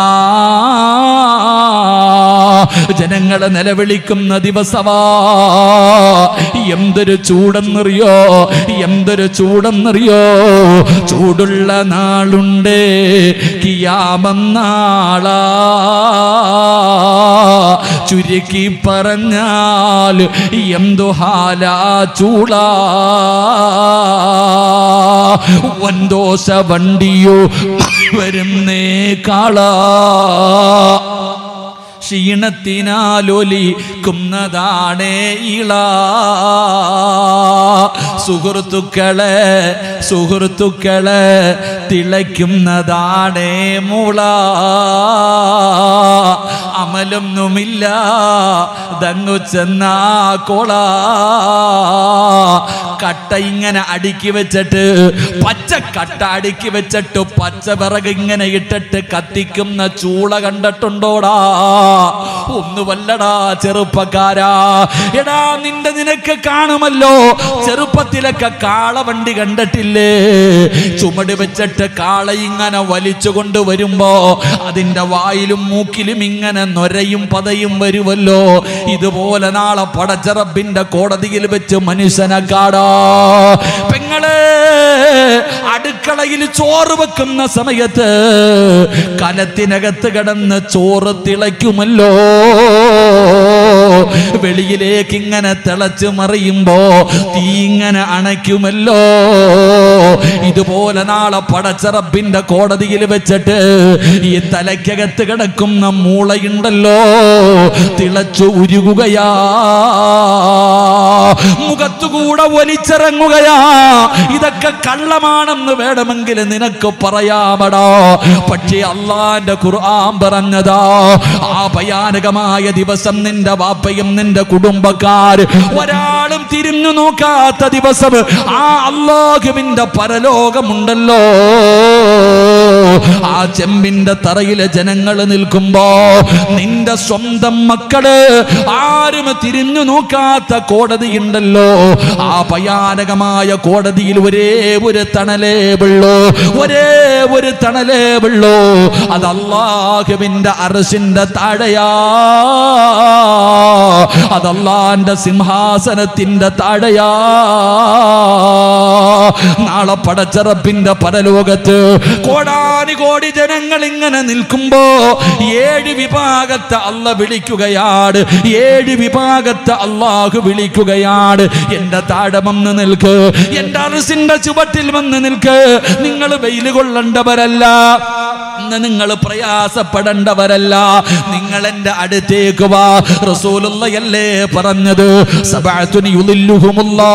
ജനങ്ങളെ നിലവിളിക്കുന്ന ദിവസവാ എന്തൊരു ചൂടെന്നറിയോ എന്തൊരു ചൂടെന്നറിയോ ചൂടുള്ള നാളുണ്ട് കിയാമെന്നാളാ ചുരുക്കി പറഞ്ഞാൽ എന്തു ഹാലാ ചൂളാ വൻദോശ വണ്ടിയോ വരുന്നേ കാളാ ക്ഷീണത്തിനാലൊലിക്കുന്നതാണേ ഇള സുഹൃത്തുക്കളെ സുഹൃത്തുക്കളെ തിളയ്ക്കുന്നതാണേ മുള അമലൊന്നുമില്ല ദങ്ങു ചെന്നാ കൊള കട്ട ഇങ്ങനെ അടുക്കി വെച്ചിട്ട് പച്ച കട്ട അടുക്കി വെച്ചിട്ട് പച്ച വിറക് ഇങ്ങനെ ഇട്ടിട്ട് കത്തിക്കുന്ന ചൂള കണ്ടിട്ടുണ്ടോടാ ഒന്നുവല്ലടാ ചെറുപ്പക്കാരാ എടാ നിന്റെ നിനക്ക് കാണുമല്ലോ ചെറുപ്പത്തിലൊക്കെ കാളവണ്ടി കണ്ടിട്ടില്ലേ ചുമട് വെച്ചിട്ട് കാള ഇങ്ങനെ വലിച്ചു കൊണ്ടുവരുമ്പോ അതിന്റെ വായിലും മൂക്കിലും ഇങ്ങനെ നൊരയും പതയും വരുമല്ലോ ഇതുപോലെ നാളെ പടച്ചറബിന്റെ കോടതിയിൽ വെച്ച് മനുഷ്യനെ കാടാ പെങ്ങളെ അടുക്കളയിൽ ചോറ് വെക്കുന്ന സമയത്ത് കലത്തിനകത്ത് കിടന്ന് ചോറ് തിളയ്ക്കുമല്ലോ വെളിയിലേക്ക് ഇങ്ങനെ തിളച്ച് മറിയുമ്പോ തീ ഇങ്ങനെ അണയ്ക്കുമല്ലോ ഇതുപോലെ നാളെ പടച്ചറബിന്റെ കോടതിയിൽ വെച്ചിട്ട് ഈ തലയ്ക്കകത്ത് കിടക്കുന്ന മൂളയുണ്ടല്ലോ തിളച്ചു ഉരുകുകയാ മുഖത്തുകൂടെ ഒലിച്ചിറങ്ങുകയാ ഇതൊക്കെ കള്ളമാണെന്ന് വേണമെങ്കിൽ നിനക്ക് പറയാമടാ പക്ഷേ അള്ളാന്റെ ഖുർആൻ പറഞ്ഞതാ ആ ഭയാനകമായ ദിവസം നിന്റെ വാപ്പയും നിന്റെ കുടുംബക്കാർ ഒരാളും തിരിഞ്ഞു നോക്കാത്ത ദിവസം ആ അള്ളാഹുവിന്റെ പരലോകമുണ്ടല്ലോ ആ ചെമ്പിന്റെ തറയിലെ ജനങ്ങൾ നിൽക്കുമ്പോ നിന്റെ സ്വന്തം മക്കള് ആരും തിരിഞ്ഞു നോക്കാത്ത കോടതിയുണ്ടല്ലോ ആ ഭയാനകമായ കോടതിയിൽ ഒരേ ഒരു തണലേ ഉള്ളൂ ഒരേ ഒരു തണലേ ഉള്ളൂ അത് അള്ളാഹുവിന്റെ അറസിന്റെ താഴെയാ അതല്ലാന്റെ സിംഹാസനത്തിന്റെ താഴെയാ നാളെ പടച്ചറപ്പിന്റെ പരലോകത്ത് കോടാനി കോടി ജനങ്ങൾ ഇങ്ങനെ നിൽക്കുമ്പോ ഏഴ് വിഭാഗത്തെ അല്ല വിളിക്കുകയാണ് ഏഴ് വിഭാഗത്തെ അള്ളാഹു വിളിക്കുകയാണ് എന്റെ താഴെ വന്ന് നിൽക്ക് എന്റെ അറസിന്റെ ചുവട്ടിൽ വന്ന് നിൽക്ക് നിങ്ങൾ വെയിൽ കൊള്ളേണ്ടവരല്ല ഇന്ന് നിങ്ങൾ പ്രയാസപ്പെടേണ്ടവരല്ല നിങ്ങൾ എന്റെ അടുത്തേക്ക് വാ റസൂലുള്ളയല്ലേ പറഞ്ഞത് സബഅത്തുനി യുളില്ലുഹുമുല്ലാ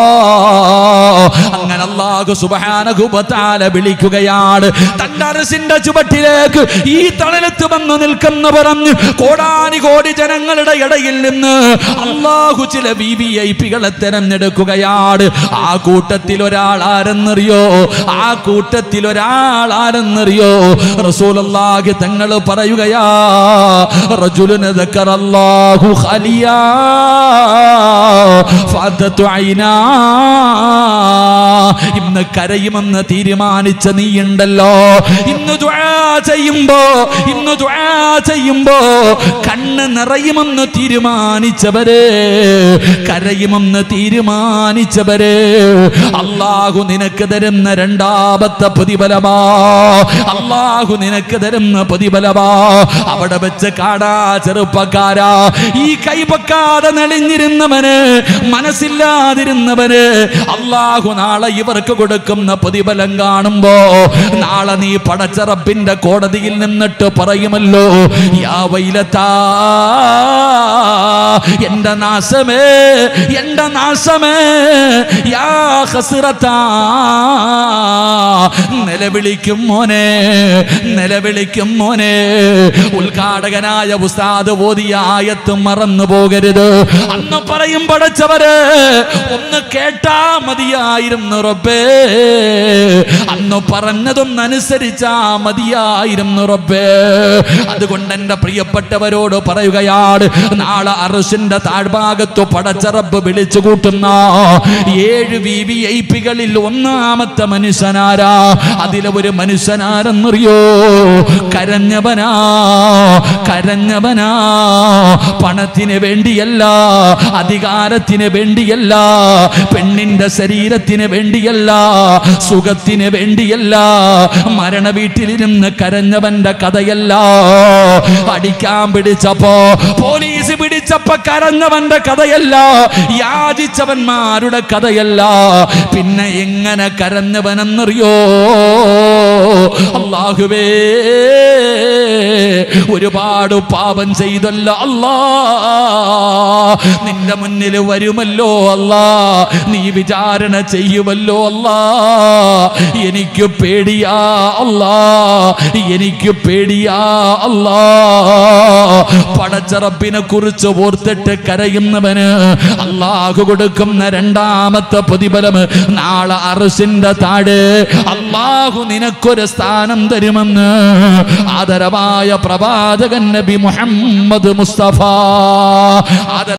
അങ്ങനെ അല്ലാഹു സുബ്ഹാനഹു വ തആല വിളിക്കുകയാണ് തന്റെ അർശിന്റെ ചുവട്ടിലേക്ക് ഈ തണലത്ത് വന്നു നിൽക്കുന്ന പറഞ്ഞു കോടാനി കോടി ജനങ്ങളുടെ ഇടയിൽ നിന്ന് അള്ളാഹു ചില വി വി ഐ പികളെ തെരഞ്ഞെടുക്കുകയാണ് ആ കൂട്ടത്തിൽ ഒരാൾ ആരെന്നറിയോ ആ കൂട്ടത്തിൽ ഒരാൾ ആരെന്നറിയോ റസൂലുള്ളാഹി തങ്ങൾ പറയുകയാ റജുലുന ദക്കറല്ലാഹു ഖലിയാ ഫഅദതു ഐനാ ഇന്ന് കരയുമെന്ന് തീരുമാനിച്ച നീയുണ്ടല്ലോ ഇന്ന് ദുആ ചെയ്യുമ്പോ ഇന്ന് ദുആ ചെയ്യുമ്പോ കണ്ണ് നിറയുമെന്ന് തീരുമാനിച്ചവരെ കരയുമെന്ന് തീരുമാനിച്ചവരെ അള്ളാഹു നിനക്ക് തരുന്ന രണ്ടാമത്തെ പ്രതിഫലമാ അള്ളാഹു നിനക്ക് തരുന്ന പ്രതിഫലമാ അവിടെ വെച്ച് കാടാ ചെറുപ്പക്കാരാ ഈ കൈപക്കാതെ നെളിഞ്ഞിരുന്നവന് മനസ്സില്ലാതിരുന്നവന് അള്ളാഹു നാളെ ഇവർക്ക് കൊടുക്കുന്ന പ്രതിഫലം കാണുമ്പോ നാളെ നീ പടച്ചറപ്പിന്റെ കോടതിയിൽ നിന്നിട്ട് പറയുമല്ലോ യാ വൈലത്താ എന്റെ നാശമേ എന്റെ നാശമേ യാ ഹസ്രത്താ നിലവിളിക്കും മോനെ നിലവിളിക്കും മോനെ ഉദ്ഘാടകനായ ഉസ്താദ് ഓതിയ ആയത്ത് മറന്നു പോകരുത് അന്ന് പറയും പടച്ചവര് ഒന്ന് കേട്ടാ മതിയായിരുന്നു റബ്ബേ അന്ന് പറഞ്ഞതൊന്ന് അനുസരിച്ചാ മതിയായിരുന്നു റബ്ബേ അതുകൊണ്ട് എന്റെ പ്രിയപ്പെട്ടവരോട് പറയുകയാണ് നാളെ അറുസിന്റെ താഴ്ഭാഗത്ത് പടച്ച റബ്ബ് വിളിച്ചു കൂട്ടുന്ന ഏഴ് വി വി ഐ പികളിൽ ഒന്നാമത്തെ മനുഷ്യനാരാ അതിലെ ഒരു മനുഷ്യനാരെന്നറിയോ കരഞ്ഞവനാ കരഞ്ഞവനാ പണത്തിന് വേണ്ടിയല്ല അധികാരത്തിന് വേണ്ടിയല്ല പെണ്ണിന്റെ ശരീരത്തിന് വേണ്ടിയല്ല സുഖത്തിന് വേണ്ടിയല്ല മരണ വീട്ടിലിരുന്ന് കരഞ്ഞവന്റെ കഥയല്ല അടിക്കാൻ പിടിച്ചപ്പോ പോലീസ് പിടിച്ചപ്പോ കരഞ്ഞവന്റെ കഥയല്ല യാചിച്ചവന്മാരുടെ കഥയല്ല പിന്നെ എങ്ങനെ കരഞ്ഞവനെന്നറിയോ അള്ളാഹുവേ ഒരുപാട് പാപം ചെയ്തല്ല അല്ലാ നിന്റെ മുന്നിൽ വരുമല്ലോ അല്ലാ നീ വിചാരണ ചെയ്യുമല്ലോ അല്ലാ എനിക്ക് പേടിയാ അല്ലാ എനിക്ക് പേടിയാ അല്ലാ പടച്ചറപ്പിനെ കുറിച്ച് ഓർത്തിട്ട് കരയുന്നവന് അള്ളാഹു കൊടുക്കുന്ന രണ്ടാമത്തെ പ്രതിഫലം നാളെ അറുസിന്റെ താഴെ അള്ളാഹു നിനക്കൊരു സ്ഥാനം തരുമെന്ന് ആദരവായ പ്രവാചകൻ നബി മുഹമ്മദ് മുസ്തഫ ആദര